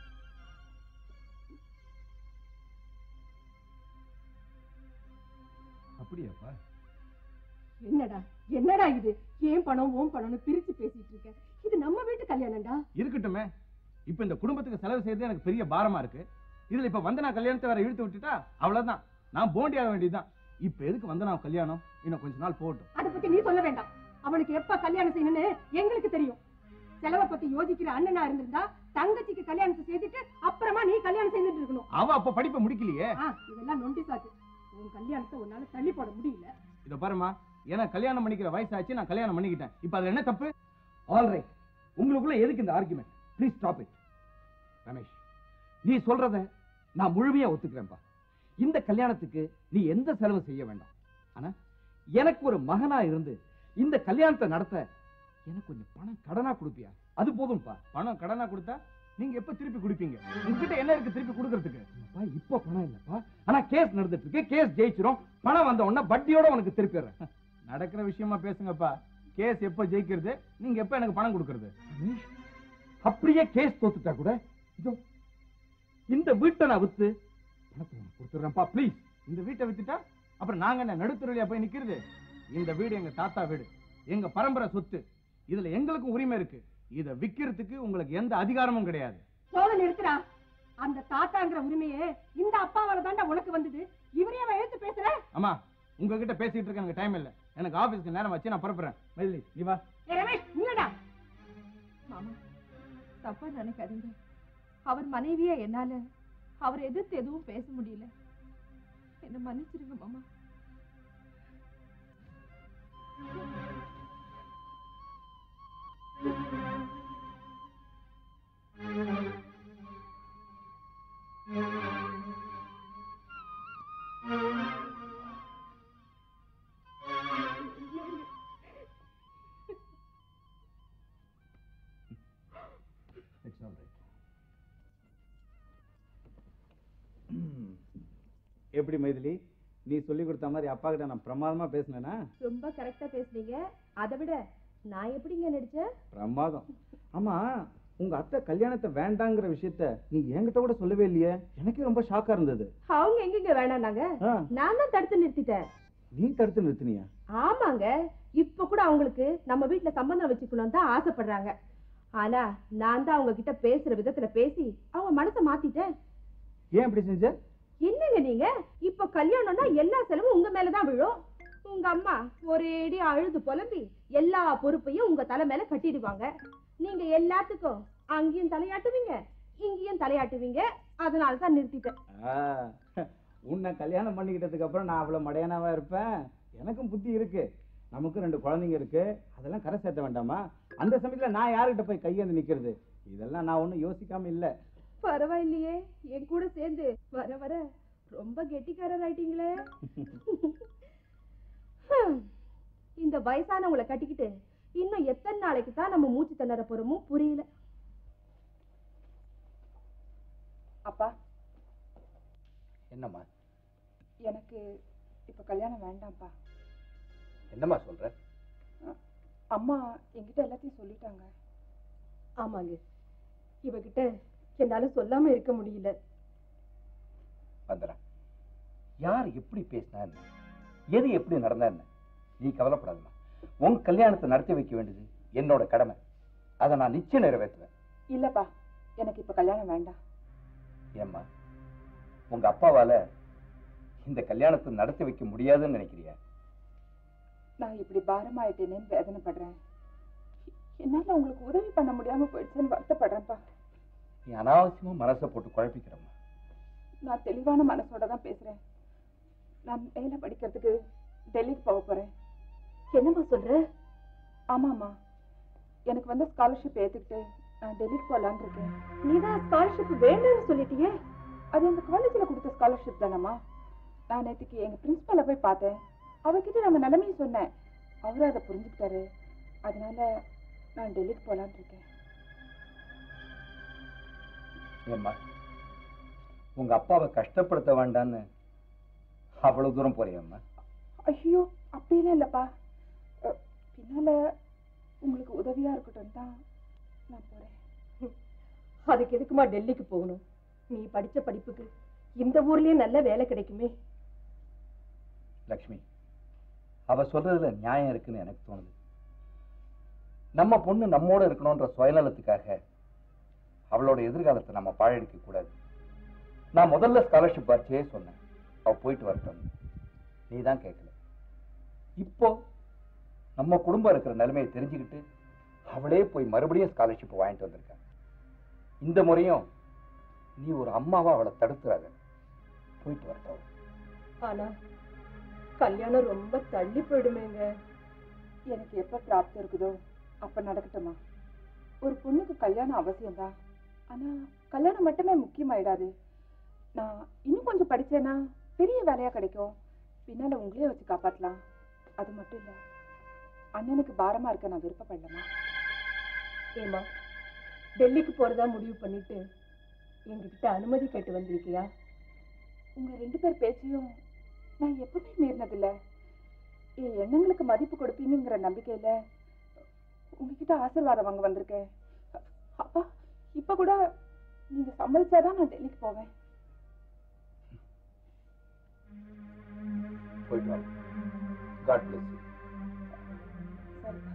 அப்படியாப்பா என்னடா என்னடா இது ஏன் பணம் ஓம் பணம்னு பிரிச்சு பேசிட்டு இருக்க இது நம்ம வீட்டு கல்யாணம்டா இருக்கட்டுமே இப்ப இந்த குடும்பத்துக்கு செலவு செய்யறது எனக்கு பெரிய பாரமா இருக்கு இதுல இப்ப வந்தனா கல்யாணத்தை வேற இழுத்து விட்டுட்டா அவ்வளவுதான் நான் போண்டி ஆக வேண்டியதுதான் இப்ப எதுக்கு வந்தனா கல்யாணம் இன்னும் கொஞ்ச நாள் போகட்டும் அத பத்தி நீ சொல்ல வேண்டாம் அவனுக்கு எப்ப கல்யாணம் செய்யணும்னு எங்களுக்கு தெரியும் செலவை பத்தி யோசிக்கிற அண்ணனா இருந்திருந்தா தங்கச்சிக்கு கல்யாணத்தை செய்துட்டு அப்புறமா நீ கல்யாணம் செய்துட்டு இருக்கணும் அவ அப்ப படிப்பை முடிக்கலையே ஆ, இதெல்லாம் நொண்டி சாக்கு உன் கல்யாணத்தை உன்னால தள்ளி போட முடியல இத பாருமா எனக்கு கல்யாணம் பண்ணிக்கிற வயசாச்சு நான் கல்யாணம் பண்ணிக்கிட்டேன் இப்ப அது என்ன தப்பு ஆல் ரைட் உங்களுக்குள்ள எதுக்கு இந்த argument please stop it Ramesh நீ சொல்றத நான் முழுமையா ஒத்துக்கிறேன்ப்பா இந்த கல்யாணத்துக்கு நீ எந்த செலவு செய்ய வேண்டாம் ஆனா எனக்கு ஒரு மகனா இருந்து இந்த கல்யாணத்தை நடத்த எனக்கு கொஞ்சம் பணம் கடனா கொடுப்பியா அது போதும்ப்பா பணம் கடனா கொடுத்தா நீங்க எப்ப திருப்பி கொடுப்பீங்க உங்ககிட்ட என்ன இருக்கு திருப்பி கொடுக்கறதுக்கு அப்பா, இப்போ பணம் இல்லப்பா ஆனா கேஸ் நடந்துட்டு இருக்கு கேஸ் ஜெயிச்சிரும் பணம் வந்த உடனே வட்டியோட உனக்கு திருப்பிடுறேன் நடக்கிற விஷயமா பேசுங்கப்பா கேஸ் எப்ப ஜெயிக்கிறது நீங்க எப்ப எனக்கு பணம் கொடுக்கறது ரமேஷ், அப்படியே கேஸ் தோத்துட்டா கூட இதோ இந்த வீட்டை நான் வித்து பணத்தை உனக்கு கொடுத்துட்றேன்ப்பா ப்ளீஸ் இந்த வீட்டை வித்துட்டா அப்புறம் நாங்க என்ன நடுத்தருவியா போய் நிக்கிறது இந்த வீடு எங்க தாத்தா வீடு எங்க பரம்பரை சொத்து இதுல எங்களுக்கும் உரிமை இருக்கு இத விக்கிறதுக்கு உங்களுக்கு எந்த அதிகாரமும் கிடையாது சோழ நிறுத்துறா அந்த தாத்தாங்கிற உரிமையே இந்த அப்பாவால தாண்டா உனக்கு வந்தது இவரையே அவன் எழுத்து பேசுற அம்மா உங்ககிட்ட பேசிட்டு இருக்க எனக்கு டைம் இல்ல எனக்கு ஆபீஸ்க்கு நேரம் வச்சு நான் புறப்படுறேன் மைதிலி நீ வா ஏ ரமேஷ் நீடா மாமா தப்பா நினைக்காதீங்க அவர் மனைவியா என்னால அவர் எதிர்த்து எதுவும் பேச முடியல என்ன மன்னிச்சிருங்க மாமா இட்ஸ் ஆல் ரைட் எப்படி மைதிலி நீ சொல்லி கொடுத்த மாதிரி அப்பா கிட்ட நான் பிரமாதமா பேசினேனா ரொம்ப கரெக்டா பேசுனீங்க அதை விட நான் எப்படிங்க நடிச்சேன் பிரமாதம் ஆமா உங்க அத்தை கல்யாணத்தை வேண்டாங்கிற விஷயத்த நீ என்கிட்ட கூட சொல்லவே இல்லையே எனக்கே ரொம்ப ஷாக்கா இருந்தது அவங்க எங்கெங்க வேணாம்னாங்க ஆ, நான் தான் தடுத்து நிறுத்திட்டேன் நீ தடுத்து நிறுத்தினியா ஆமாங்க இப்ப கூட அவங்களுக்கு நம்ம வீட்ல சம்பந்தம் வச்சுக்கணும் தான் ஆசைப்படுறாங்க ஆனா நான் தான் அவங்க கிட்ட பேசுற விதத்துல பேசி அவங்க மனசை மாத்திட்டேன் ஏன் இப்படி செஞ்ச என்னங்க நீங்க இப்ப கல்யாணம்னா எல்லா செலவும் உங்க மேலதான் விழும் உங்க அம்மா ஒரேடி அழுது புலம்பி எல்லா பொறுப்பையும் உங்க தலை மேல கட்டிடுவாங்க நீங்க எல்லாத்துக்கும் அங்கேயும் தலையாட்டுவீங்க இங்கேயும் தலையாட்டுவீங்க அதனால தான் நிறுத்திட்டேன் ஆ, உன்னை கல்யாணம் பண்ணிக்கிட்டதுக்கு அப்புறம் நான் அவ்வளவு மடையானாவா இருப்பேன் எனக்கும் புத்தி இருக்கு நமக்கும் ரெண்டு குழந்தைங்க இருக்கு அதெல்லாம் கரை சேர்த்த வேண்டாமா அந்த சமயத்துல நான் யாருக்கிட்ட போய் கையேந்து நிக்கிறது இதெல்லாம் நான் ஒண்ணும் யோசிக்காம இல்ல பரவாயில்லையே என் கூட சேர்ந்து வர வர ரொம்ப கெட்டிக்காரர் ஆயிட்டீங்களே ஹம். இந்த வயசானவங்களை கட்டிக்கிட்டு இன்னும் எத்தனை நாளைக்கு தான் நம்ம மூச்சு திணற போறோமோ புரியல அப்பா என்னம்மா எனக்கு இப்ப கல்யாணம் வேண்டாம்ப்பா என்னம்மா சொல்ற அம்மா என்கிட்ட எல்லாத்தையும் சொல்லிட்டாங்க ஆமாங்க இவகிட்ட என்னால சொல்லாம இருக்க முடியல வந்துடுறேன் யார் எப்படி பேசினா என்ன எது எப்படி நடந்தா என்ன நீ கவலைப்படாதம்மா உன் கல்யாணத்தை நடத்தி வைக்க வேண்டியது என்னோட கடமை அதை நான் நிச்சயம் நிறைவேற்றுவேன் இல்லப்பா எனக்கு இப்ப கல்யாணம் வேண்டாம் ஏம்மா உங்க அப்பாவால இந்த கல்யாணத்தை நடத்தி வைக்க முடியாதுன்னு நினைக்கிறியா நான் இப்படி பாரமாயிட்டேனேன்னு வேதனைப்படுறேன் என்னால உங்களுக்கு உதவி பண்ண முடியாம போயிடுச்சுன்னு வருத்தப்படுறேன்ப்பா நீ அனாவசியமா மனசை போட்டு குழப்பிக்கிறம்மா நான் தெளிவான மனசோட தான் பேசுறேன் நான் மேல படிக்கிறதுக்கு டெல்லிக்கு போக போறேன் என்னம்மா சொல்ற ஆமாம்மா எனக்கு வந்து ஸ்காலர்ஷிப் ஏத்துக்கிட்டு நான் டெல்லிக்கு போலான்னு இருக்கேன் நீதான் ஸ்காலர்ஷிப் வேண்டாம்னு சொல்லிட்டியே அது அந்த காலேஜ்ல கொடுத்த ஸ்காலர்ஷிப் தானம்மா நான் நேற்றுக்கு எங்க பிரின்சிபலை போய் பார்த்தேன் அவர்கிட்ட நம்ம நிலைமையை சொன்னேன் அவரும் அதை புரிஞ்சுக்கிட்டாரு அதனால நான் டெல்லிக்கு போலான்னு இருக்கேன் ஏம்மா உங்க அப்பாவை கஷ்டப்படுத்த வேண்டான்னு அவ்வளவு தூரம் போறியம்மா ஐயோ அப்படியெல்லாம் இல்லப்பா அஹ், பின்னால உங்களுக்கு உதவியா இருக்கட்டும் தான் நான் போறேன் அதுக்கு எதுக்குமா டெல்லிக்கு போகணும் நீ படிச்ச படிப்புக்கு இந்த ஊர்லயே நல்ல வேலை கிடைக்குமே லக்ஷ்மி அவ சொல்றதுல நியாயம் இருக்குன்னு எனக்கு தோணுது நம்ம பொண்ணு நம்மோட இருக்கணும்ன்ற சுயநலத்துக்காக அவளோட எதிர்காலத்தை நம்ம பாழடிக்க கூடாது நான் முதல்ல ஸ்காலர்ஷிப் பரிச்சே சொன்னேன் அவ போயிட்டு வரட்டும் நீ தான் கேட்கல இப்போ நம்ம குடும்பம் இருக்கிற நிலைமையை தெரிஞ்சுக்கிட்டு அவளே போய் மறுபடியும் ஸ்காலர்ஷிப் வாங்கிட்டு வந்திருக்கா இந்த முறையும் நீ ஒரு அம்மாவா அவளை தடுத்துறாத போயிட்டு வரட்டும் ஆனா கல்யாணம் ரொம்ப தள்ளி போயிடுமேங்க எனக்கு எப்ப பிராப்தம் இருக்குதோ அப்ப நடக்கட்டுமா ஒரு பொண்ணுக்கு கல்யாணம் அவசியம்தான் ஆனா கல்யாணம் மட்டுமே முக்கியமாயிடாது நான் இன்னும் கொஞ்சம் படிச்சேன்னா பெரிய வேலையா கிடைக்கும் பின்னால உங்களையே வச்சு காப்பாத்தலாம் அது மட்டும் இல்ல அண்ணனுக்கு பாரமா இருக்க நான் விருப்பப்படலமா ஏமா டெல்லிக்கு போறதா முடிவு பண்ணிட்டு எங்ககிட்ட அனுமதி கேட்டு வந்திருக்கியா உங்க ரெண்டு பேர் பேச்சையும் நான் எப்பவுமே மீறினதில்ல என் எண்ணங்களுக்கு மதிப்பு கொடுப்பீங்கிற நம்பிக்கையில உங்ககிட்ட ஆசீர்வாதம் வாங்க வந்திருக்கேன் அப்பா இப்ப கூட நீங்க சம்மதிச்சாதான் நான் டெல்லிக்கு போவேன் போயிட்டு வாங்க காட் பிளஸ் யூ சரிப்பா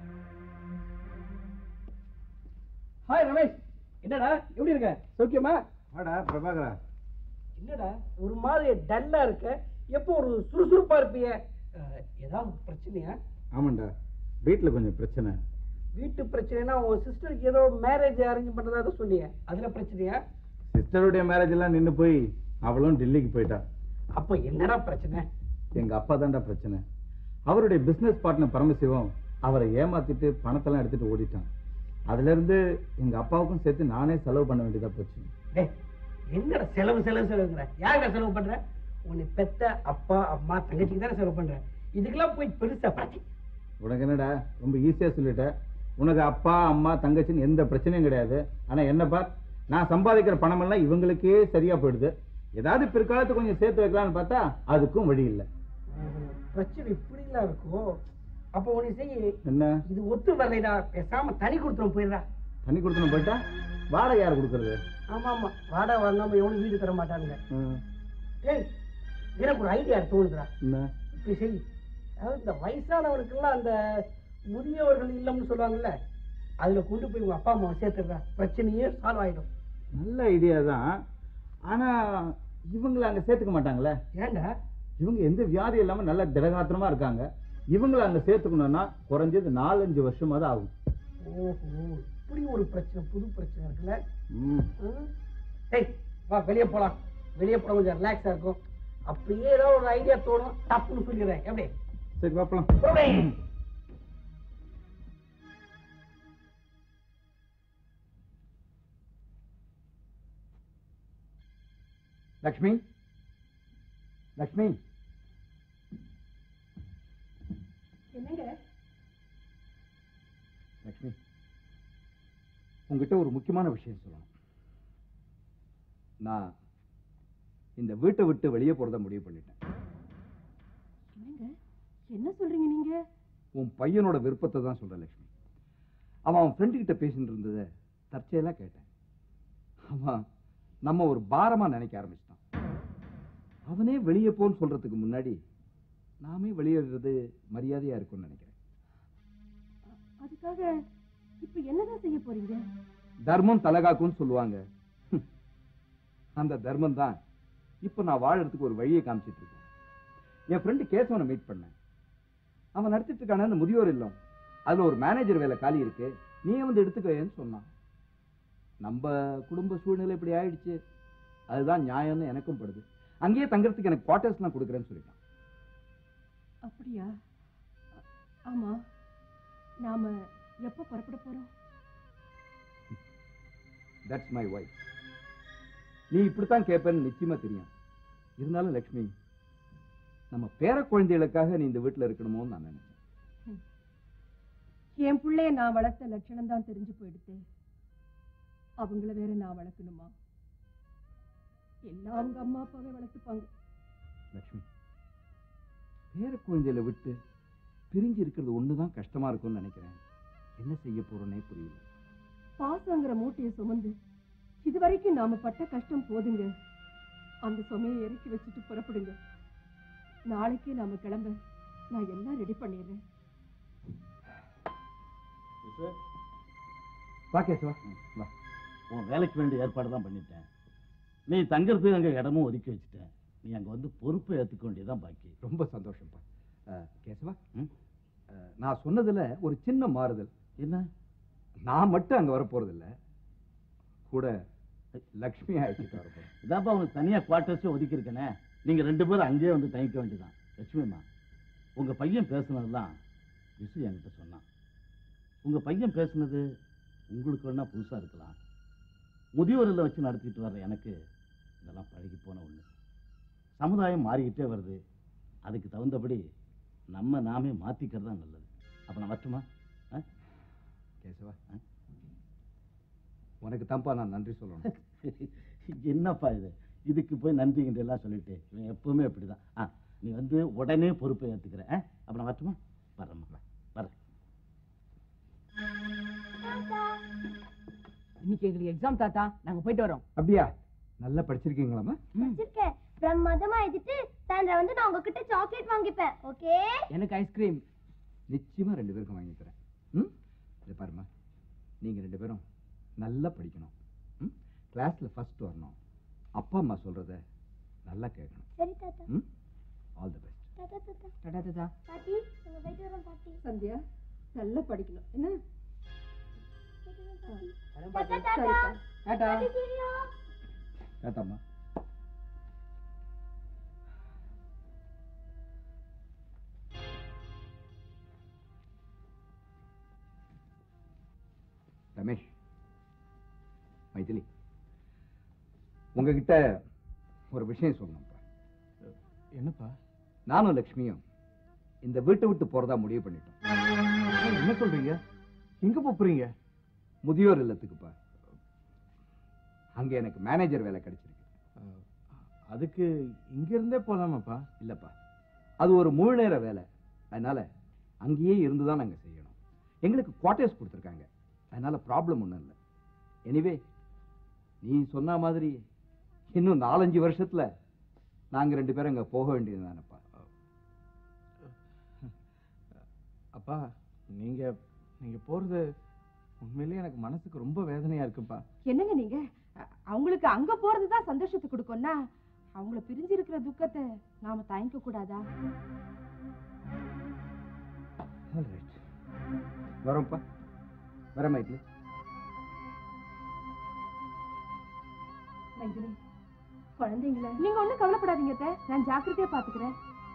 ஹாய் ரமேஷ் என்னடா எப்படி இருக்க சௌக்கியமா வாடா பிரபாகரா என்னடா ஒரு மாதிரி டல்லா இருக்க எப்போ ஒரு சுறுசுறுப்பா இருப்பிய அஹ், ஏதாவது பிரச்சனையா ஆமாண்டா வீட்டில் கொஞ்சம் பிரச்சனை வீட்டு பிரச்சனைனா உன் சிஸ்டருக்கு ஏதோ மேரேஜ் அரேஞ்ச் பண்றதா ஏதோ சொன்னீங்க அதுல பிரச்சனையா சிஸ்டருடைய மேரேஜ் எல்லாம் நின்று போய் அவளும் டெல்லிக்கு போயிட்டா அப்ப என்னடா பிரச்சனை எங்க அப்பா தான்டா பிரச்சனை அவருடைய பிசினஸ் பார்ட்னர் பரமசிவம் அவரை ஏமாத்திட்டு பணத்தெல்லாம் எடுத்துட்டு ஓடிட்டான் அதுல இருந்து எங்க அப்பாவுக்கும் சேர்த்து நானே செலவு பண்ண வேண்டியதா போச்சு டேய் என்னடா செலவு செலவு செலவுங்கிற யாருக்கா செலவு பண்ற உன்னை பெத்த அப்பா அம்மா தங்கச்சிக்கு தானே செலவு பண்ற இதுக்கெல்லாம் போய் பெருசா பிரச்சனை உனக்கு என்னடா ரொம்ப ஈஸியா சொல்லிட்ட உனக்கு அப்பா அம்மா தங்கச்சின்னு எந்த பிரச்சனையும் கிடையாது ஆனா என்ன பார் நான் சம்பாதிக்கிற பணமெல்லாம் இவங்களுக்கே சரியா போயிடுது ஏதாவது பிற்காலத்து கொஞ்சம் சேர்த்து வைக்கலாம்னு பார்த்தா அதுக்கும் வழி இல்லை பிரச்சனை இப்படிலாம் இருக்கும் அப்போ ஒண்ணு செய் என்ன இது ஒத்து வரலைடா பேசாம தனி கொடுத்துரும் போயிடுறா தண்ணி கொடுக்கணும் போயிட்டா வாடகை யார் கொடுக்கறது ஆமா ஆமா வாடா வாங்காம எவனும் வீடு தர மாட்டாங்க ஏய் எனக்கு ஒரு ஐடியா தோணுதுடா என்ன இப்படி செய் அதாவது இந்த வயசானவருக்கெல்லாம் அந்த முதியவர்கள் இல்லம்னு சொல்லுவாங்கல்ல அதுல கொண்டு போய் உங்க அப்பா அம்மாவை சேர்த்துடுறா பிரச்சனையே சால்வ் ஆயிடும் நல்ல ஐடியா தான் ஆனா இவங்கள அங்க சேர்த்துக்க மாட்டாங்களே ஏன்டா இவங்க எந்த வியாதி இல்லாம நல்ல திடகாத்திரமா இருக்காங்க இவங்கள அங்க சேர்த்துக்கணும்னா குறைஞ்சது நாலஞ்சு வருஷமாவது ஆகும் ஓஹோ இப்படி ஒரு பிரச்சனை புது பிரச்சனை இருக்குல்ல ம். ம். ஏய் வா வெளியே போலாம் வெளியே போனா கொஞ்சம் ரிலாக்ஸா இருக்கும் அப்படியே ஏதாவது ஒரு ஐடியா தோணும் தப்புன்னு சொல்லிடுறேன் எப்படி சரி பார்க்கலாம் போடே. லக்ஷ்மி லக்ஷ்மி என்னங்க லக்ஷ்மி உங்ககிட்ட ஒரு முக்கியமான விஷயம் சொல்லணும் நான் இந்த வீட்டை விட்டு வெளியே போறத முடிவு பண்ணிட்டேன் என்னங்க என்ன சொல்றீங்க நீங்க உன் பையனோட விருப்பத்தை தான் சொல்றேன் லக்ஷ்மி அவன் அவன் ஃப்ரெண்டு கிட்ட பேசிட்டு இருந்ததை தற்செயலா கேட்டேன் அவன் நம்ம ஒரு பாரமா நினைக்க ஆரம்பிச்சிட்டான் அவனே வெளியே போன்னு சொல்றதுக்கு முன்னாடி நாமே வெளியேறது மரியாதையா இருக்கும்னு நினைக்கிறேன் அதுக்காக இப்ப என்னதான் செய்ய போறீங்க தர்மம் தலகாக்கும்னு சொல்லுவாங்க ஹம். அந்த தர்மம் தான் இப்போ நான் வாழறதுக்கு ஒரு வழியை காமிச்சிட்டு இருக்கேன் என் ஃப்ரெண்டு கேசவனை மீட் பண்ணேன் அவன் நடத்திட்டு இருக்கான அந்த முதியோர் இல்லம் அதுல ஒரு மேனேஜர் வேலை காலி இருக்கு நீ வந்து எடுத்துக்கன்னு சொன்னான் நம்ம குடும்ப சூழ்நிலை இப்படி ஆயிடுச்சு அதுதான் நியாயம்னு எனக்கும் படுது அங்கேயே தங்கறதுக்கு எனக்கு குவார்டர்ஸ்லாம் கொடுக்குறேன்னு சொல்லிட்டான் அப்படியா அ- ஆமா நாம எப்ப புறப்பட போறோம் தட்ஸ் மை ஒய்ஃப் நீ இப்படித்தான் கேட்பேன்னு நிச்சயமா தெரியும் இருந்தாலும் லக்ஷ்மி நம்ம பேர குழந்தைகளுக்காக நீ இந்த வீட்டுல இருக்கணுமோன்னு நான் நினைச்சேன் என் பிள்ளைய நான் வளர்த்த லட்சணம் தான் தெரிஞ்சு போயிடுத்து அவங்கள வேற நான் வளர்க்கணுமா எல்லாம் அவங்க அம்மா அப்பாவே வளர்த்துப்பாங்க லக்ஷ்மி பேர குழந்தைகளை விட்டு பிரிஞ்சு இருக்கிறது ஒண்ணுதான் கஷ்டமா இருக்கும்னு நினைக்கிறேன் என்ன செய்ய போறோன்னே புரியல பாசங்கிற மூட்டையை சுமந்து இது வரைக்கும் நாம பட்ட கஷ்டம் போதுங்க அந்த சுமையை இறக்கி வச்சுட்டு புறப்படுங்க நாளைக்கே நாம கிளம்ப நான் எல்லாம் ரெடி பண்ணிடுறேன் சார் வா கேசவா வா உன் வேலைக்கு வேண்டிய ஏற்பாடு தான் பண்ணிட்டேன் நீ தங்கறதுக்கு அங்கே இடமும் ஒதுக்கி வச்சுட்டேன் நீ அங்கே வந்து பொறுப்பை ஏற்றுக்க வேண்டியதுதான் பாக்கி ரொம்ப சந்தோஷம்ப்பா அஹ், கேசவா ம்? அஹ், நான் சொன்னதுல ஒரு சின்ன மாறுதல் என்ன நான் மட்டும் அங்க வரப்போறது இல்ல கூட லக்ஷ்மி ஆயிடுச்சு வரப்போறேன் இதாப்பா உனக்கு தனியாக குவார்ட்டர்ஸே ஒதுக்கியிருக்கேனே நீங்கள் ரெண்டு பேரும் அங்கேயே வந்து தங்கிக்க வேண்டியதான் லட்சுமிம்மா உங்கள் பையன் பேசுனதெல்லாம் விசு என்கிட்ட சொன்னான் உங்கள் பையன் பேசுனது உங்களுக்கு வேணா புதுசாக இருக்கலாம் முதியோரில் வச்சு நடத்திட்டு வர்ற எனக்கு இதெல்லாம் பழகி போன ஒன்று சமுதாயம் மாறிக்கிட்டே வருது அதுக்கு தகுந்தபடி நம்ம நாமே மாற்றிக்கிறது தான் நல்லது அப்போ நான் வரட்டுமா ஆ கேசவா உனக்கு தான்ப்பா நான் நன்றி சொல்லணும் என்னப்பா இது இதுக்கு போய் நன்றிங்கிட்ட எல்லாம் சொல்லிட்டு இவன் எப்பவுமே அப்படிதான் ஆ நீ வந்து உடனே பொறுப்பை ஏத்துக்கிற ஆ அப்ப நான் வரட்டுமா வரேம்மா வரேன் இன்னைக்கு எங்களுக்கு எக்ஸாம் தாத்தா நாங்க போயிட்டு வரோம் அப்படியா நல்லா படிச்சிருக்கீங்களாமா வச்சிருக்கேன் பிரமாதமா எழுதிட்டு சாயந்தரம் வந்து நான் உங்ககிட்ட சாக்லேட் வாங்கிப்பேன் ஓகே எனக்கு ஐஸ்கிரீம் நிச்சயமா ரெண்டு பேருக்கும் வாங்கி தரேன் ம் இதை பாருமா நீங்க ரெண்டு பேரும் நல்லா படிக்கணும் ம் கிளாஸ்ல ஃபர்ஸ்ட் வரணும் அப்பா அம்மா சொல்றத நல்லா கேட்கணும் சரி தாத்தா ம் ஆல் தி பெஸ்ட் தாத்தா தாத்தா டாடா தாத்தா பாட்டி உங்க போயிட்டு வரோம் பாட்டி சந்தியா நல்லா படிக்கணும் என்ன போயிட்டு வரோம் பாட்டி தாத்தா தாத்தா சரிப்பா டாடா பாட்டி சீரியோ கேட்டாம்மா ரமேஷ் மைதிலி உங்ககிட்ட ஒரு விஷயம் சொல்லணும்ப்பா என்னப்பா நானும் லக்ஷ்மியும் இந்த வீட்டை விட்டு போறதா முடிவு பண்ணிட்டோம் என்ன சொல்றீங்க எங்க போறீங்க முதியோர் இல்லத்துக்குப்பா அங்க எனக்கு மேனேஜர் வேலை கிடைச்சிருக்கு அதுக்கு இங்க இருந்தே போலாமாப்பா இல்லப்பா அது ஒரு முழு நேர வேலை அதனால அங்கேயே இருந்து தான் நாங்கள் செய்யணும் எங்களுக்கு குவார்ட்டர்ஸ் கொடுத்துருக்காங்க அதனால ப்ராப்ளம் ஒன்றும் இல்லை எனிவே நீ சொன்ன மாதிரி இன்னும் நாலஞ்சு வருஷத்துல நாங்க ரெண்டு பேரும் அங்க போக வேண்டியது தானப்பா அப்பா நீங்க நீங்க போறது உண்மையிலேயே எனக்கு மனசுக்கு ரொம்ப வேதனையா இருக்குப்பா என்னங்க நீங்க அ- அவங்களுக்கு அங்க போறதுதான் சந்தோஷத்தை கொடுக்கும்னா அவங்கள பிரிஞ்சு இருக்கிற துக்கத்தை நாம தயங்க கூடாதா வரோம்ப்பா வரேன் மைத்லி மைதிலி குழந்தைங்கள நீங்க ஒண்ணும் கவலைப்படாதீங்க அத்தை. நான் ஜாக்கிரதையா பாத்துக்கிறேன்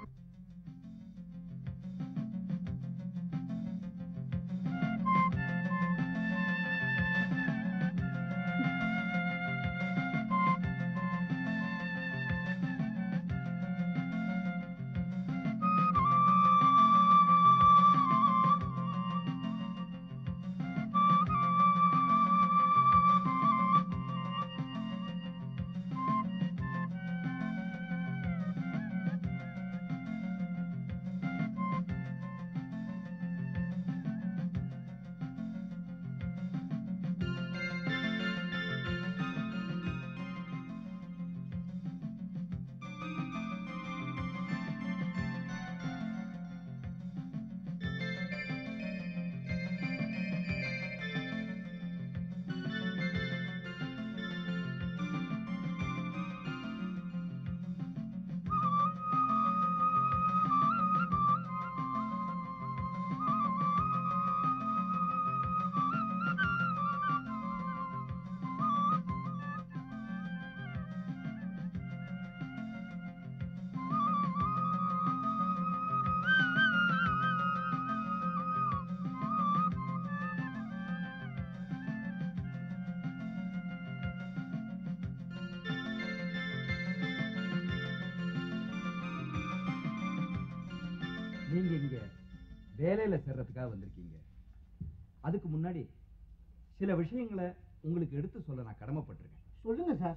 நீங்க இங்க வேலையில சேர்றதுக்காக வந்திருக்கீங்க அதுக்கு முன்னாடி சில விஷயங்களை உங்களுக்கு எடுத்து சொல்ல நான் கடமைப்பட்டிருக்கேன் சொல்லுங்க சார்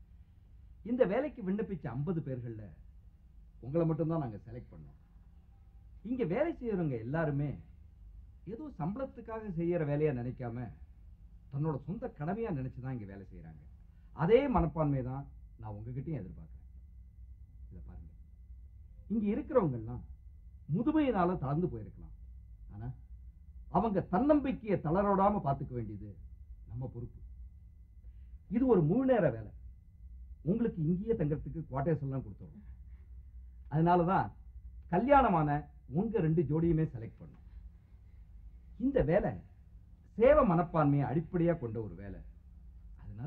இந்த வேலைக்கு விண்ணப்பிச்ச ஐம்பது பேர்கள்ல உங்களை மட்டும்தான் நாங்க செலக்ட் பண்ணோம் இங்க வேலை செய்யறவங்க எல்லாருமே ஏதோ சம்பளத்துக்காக செய்யற வேலையா நினைக்காம தன்னோட சொந்த கடமையா நினைச்சுதான் இங்க வேலை செய்யறாங்க அதே மனப்பான்மை தான் நான் உங்ககிட்டயும் எதிர்பார்க்கிறேன் இத பாருங்க இங்க இருக்கிறவங்க எல்லாம் முதுமையினால தளர்ந்து போயிருக்கலாம் ஆனா அவங்க தன்னம்பிக்கையை தளரோடாம பார்த்துக்க வேண்டியது நம்ம பொறுப்பு இது ஒரு முழு நேர வேலை உங்களுக்கு இங்கேயே தங்கறதுக்கு குவார்டர்ஸ் எல்லாம் கொடுத்துருவோம் அதனாலதான் கல்யாணமான உங்க ரெண்டு ஜோடியுமே செலக்ட் பண்ணோம் இந்த வேலை சேவை மனப்பான்மையை அடிப்படையா கொண்ட ஒரு வேலை அதனால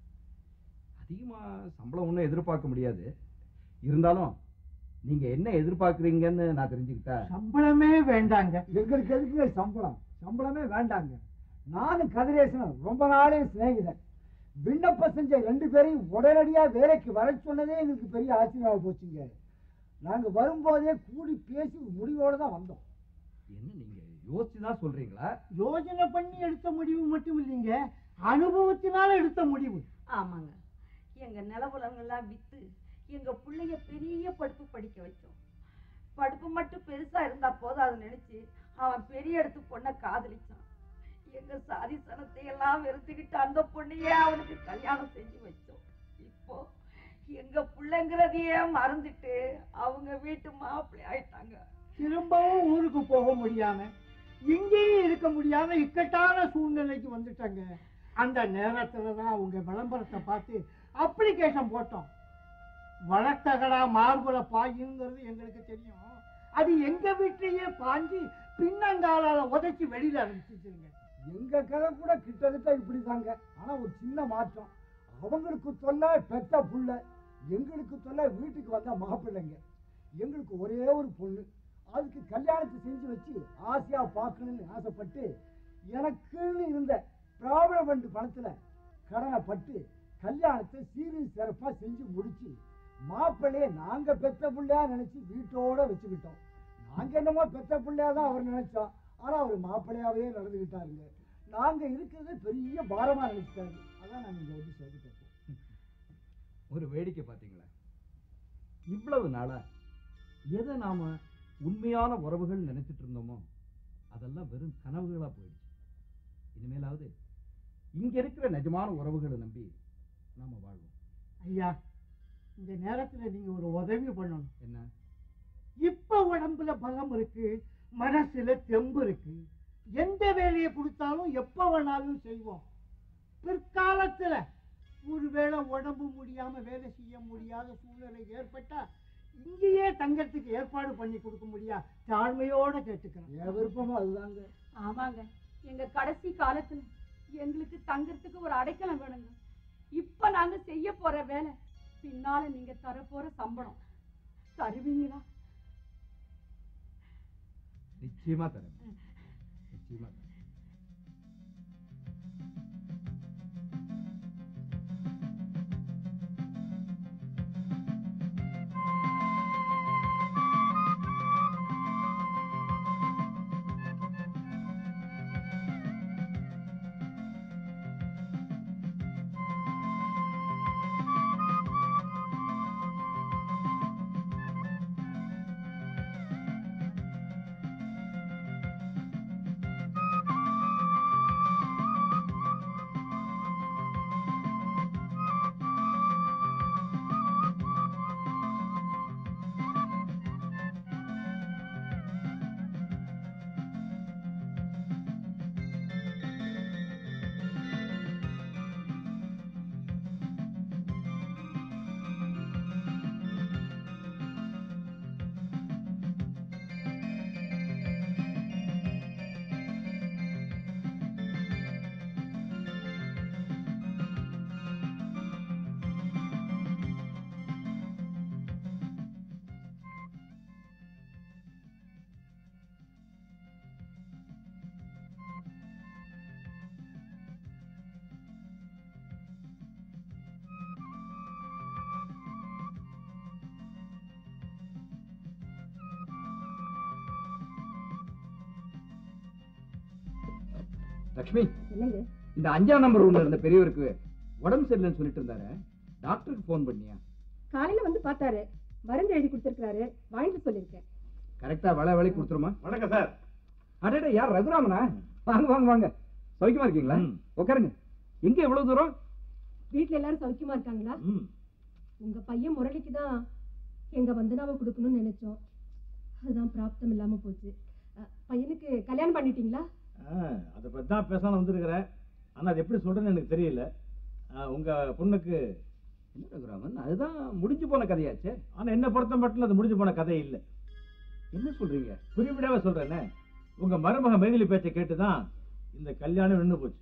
அதிகமா சம்பளம் ஒன்றும் எதிர்பார்க்க முடியாது இருந்தாலும் நீங்க என்ன எதிர்பார்க்கறீங்கன்னு நான் தெரிஞ்சுக்கிட்டா சம்பளமே வேண்டாங்க எங்களுக்கு எதுக்கு சம்பளம் சம்பளமே வேண்டாங்க நானும் கதிரேசனும் ரொம்ப நாளே சிநேகிதன் விண்ணப்பம் செஞ்ச ரெண்டு பேரையும் உடனடியா வேலைக்கு வர சொன்னதே எங்களுக்கு பெரிய ஆச்சரியமாக போச்சுங்க நாங்க வரும்போதே கூடி பேசி ஒரு முடிவோட தான் வந்தோம் என்ன நீங்க யோசிச்சு தான் சொல்றீங்களா யோசனை பண்ணி எடுத்த முடிவு மட்டும் இல்லைங்க அனுபவத்தினால எடுத்த முடிவு ஆமாங்க எங்க நிலபுலங்கள்லாம் வித்து எங்க பிள்ளைய பெரிய படிப்பு படிக்க வச்சோம் படிப்பு மட்டும் பெருசா இருந்தா போதும் அதை நினைச்சு அவன் பெரிய இடத்து பொண்ணை காதலிச்சான் எங்க சாதி சனத்தை எல்லாம் வெறுத்துக்கிட்டு அந்த பொண்ணையே அவனுக்கு கல்யாணம் செஞ்சு வச்சோம் இப்போ எங்க பிள்ளைங்கிறதையே மறந்துட்டு அவங்க வீட்டு மாப்பிள்ளை ஆயிட்டாங்க திரும்பவும் ஊருக்கு போக முடியாம இங்கேயும் இருக்க முடியாம இக்கட்டான சூழ்நிலைக்கு வந்துட்டாங்க அந்த நேரத்துல தான் உங்க விளம்பரத்தை பார்த்து அப்ளிகேஷன் போட்டோம் வழக்ககடா மார்புல பாயுங்கிறது எங்களுக்கு தெரியும் அது எங்க வீட்லயே பாஞ்சு பின்னங்காலால உதைச்சு வெளியில அனுப்பிச்சிருங்க எங்க கதை கூட கிட்டத்தட்ட இப்படிதாங்க ஆனா ஒரு சின்ன மாற்றம் அவங்களுக்கு சொல்ல பெத்த புள்ள எங்களுக்கு சொல்ல வீட்டுக்கு வந்த மாப்பிள்ளைங்க எங்களுக்கு ஒரே ஒரு பொண்ணு அதுக்கு கல்யாணத்தை செஞ்சு வச்சு ஆசையா பார்க்கணும்னு ஆசைப்பட்டு எனக்குன்னு இருந்த ப்ராப்ளம் பணத்துல கடனை பட்டு கல்யாணத்தை சீரு சிறப்பா செஞ்சு முடிச்சு மாப்பிள்ளைய நாங்க பெத்த பிள்ளையா நினைச்சு வீட்டோட வச்சுக்கிட்டோம் நாங்க என்னமோ பெத்த பிள்ளையா தான் அவர் நினைச்சோம் ஆனா அவர் மாப்பிள்ளையாவே நடந்துகிட்டாருங்க நாங்க இருக்கிறது பெரிய பாரமா நினைச்சிட்டாரு அதான் நாங்க இங்க வந்து சேர்த்துட்டோம் ஒரு வேடிக்கை பார்த்தீங்களா இவ்வளவு நாளா எதை நாம உண்மையான உறவுகள் நினைச்சிட்டு இருந்தோமோ அதெல்லாம் வெறும் கனவுகளா போயிடுச்சு இனிமேலாவது இங்க இருக்கிற நிஜமான உறவுகளை நம்பி நாம வாழ்வோம் ஐயா இந்த நேரத்துல நீங்க ஒரு உதவி பண்ணணும் என்ன இப்ப உடம்புல பலம் இருக்கு மனசுல தெம்பு இருக்கு எந்த வேலையை கொடுத்தாலும் எப்ப வேணாலும் செய்வோம் பிற்காலத்துல ஒருவேளை உடம்பு முடியாம வேலை செய்ய முடியாத சூழ்நிலை ஏற்பட்டா இங்கேயே தங்கறதுக்கு ஏற்பாடு பண்ணி கொடுக்க முடியா தாழ்மையோட கேட்டுக்கிறேன் என் விருப்பமும் அதுதாங்க ஆமாங்க எங்க கடைசி காலத்துல எங்களுக்கு தங்கறதுக்கு ஒரு அடைக்கலம் வேணுங்க இப்ப நாங்க செய்ய போற வேலை பின்னால நீங்க தர போற சம்பளம் தருவீங்களா நிச்சயமா தரேன் நிச்சயமா தரேன் லக்ஷ்மி என்னங்க இந்த அஞ்சாம் நம்பர் ரூம்ல இருந்த பெரியவருக்கு உடம்பு சரியில்லைன்னு சொல்லிட்டு இருந்தாரு டாக்டருக்கு ஃபோன் பண்ணியா காலையில வந்து பார்த்தாரு மருந்து எழுதி கொடுத்திருக்காரு வாங்கிட்டு சொல்லியிருக்கேன் கரெக்டா வேலை வேலை கொடுத்துருமா வணக்கம் சார் அடடே யார் ரகுராமனா வாங்க வாங்க வாங்க சௌக்கியமா இருக்கீங்களா உட்காருங்க எங்க எவ்வளவு தூரம் வீட்ல எல்லாரும் சௌக்கியமா இருக்காங்களா ம் உங்க பையன் முரளிக்கு தான் எங்க வந்தனாவை கொடுக்கணும்னு நினைச்சோம் அதுதான் பிராப்தம் இல்லாம போச்சு அஹ், பையனுக்கு கல்யாணம் பண்ணிட்டீங்களா அதை பற்றி தான் பேசணும் வந்திருக்கிறேன் ஆனால் அது எப்படி சொல்கிறேன்னு எனக்கு தெரியல உங்கள் பொண்ணுக்கு என்ன ரகுராமன் அதுதான் முடிஞ்சு போன கதையாச்சே ஆனால் என்ன பொறுத்த மட்டும் அது முடிஞ்சு போன கதை இல்லை என்ன சொல்றீங்க குறிப்பிடாம சொல்கிறேனே உங்கள் மருமக மைதிலி பேச்சை கேட்டு தான் இந்த கல்யாணம் நின்று போச்சு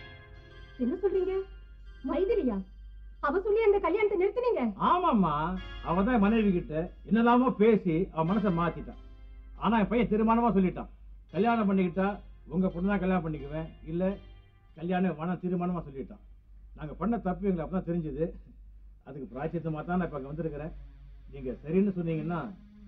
என்ன சொல்றீங்க மைதிலியா அவ சொல்லி அந்த கல்யாணத்தை நிறுத்தினீங்க ஆமாம்மா அவ தான் மனைவி கிட்ட என்னெல்லாமோ பேசி அவ மனசை மாத்திட்டான் ஆனா என் பையன் தீர்மானமா சொல்லிட்டான் கல்யாணம் பண்ணிக்கிட்டா உங்க பொண்ணு தான் கல்யாணம் பண்ணிக்குவேன் இல்ல கல்யாணம் மன தீர்மானமா சொல்லிட்டான் நாங்க பண்ண தப்பு எங்களுக்கு அப்பதான் தெரிஞ்சது அதுக்கு பிராய்ச்சித்தமா தான் நான் இப்ப அங்க வந்திருக்கிறேன் நீங்க சரின்னு சொன்னீங்கன்னா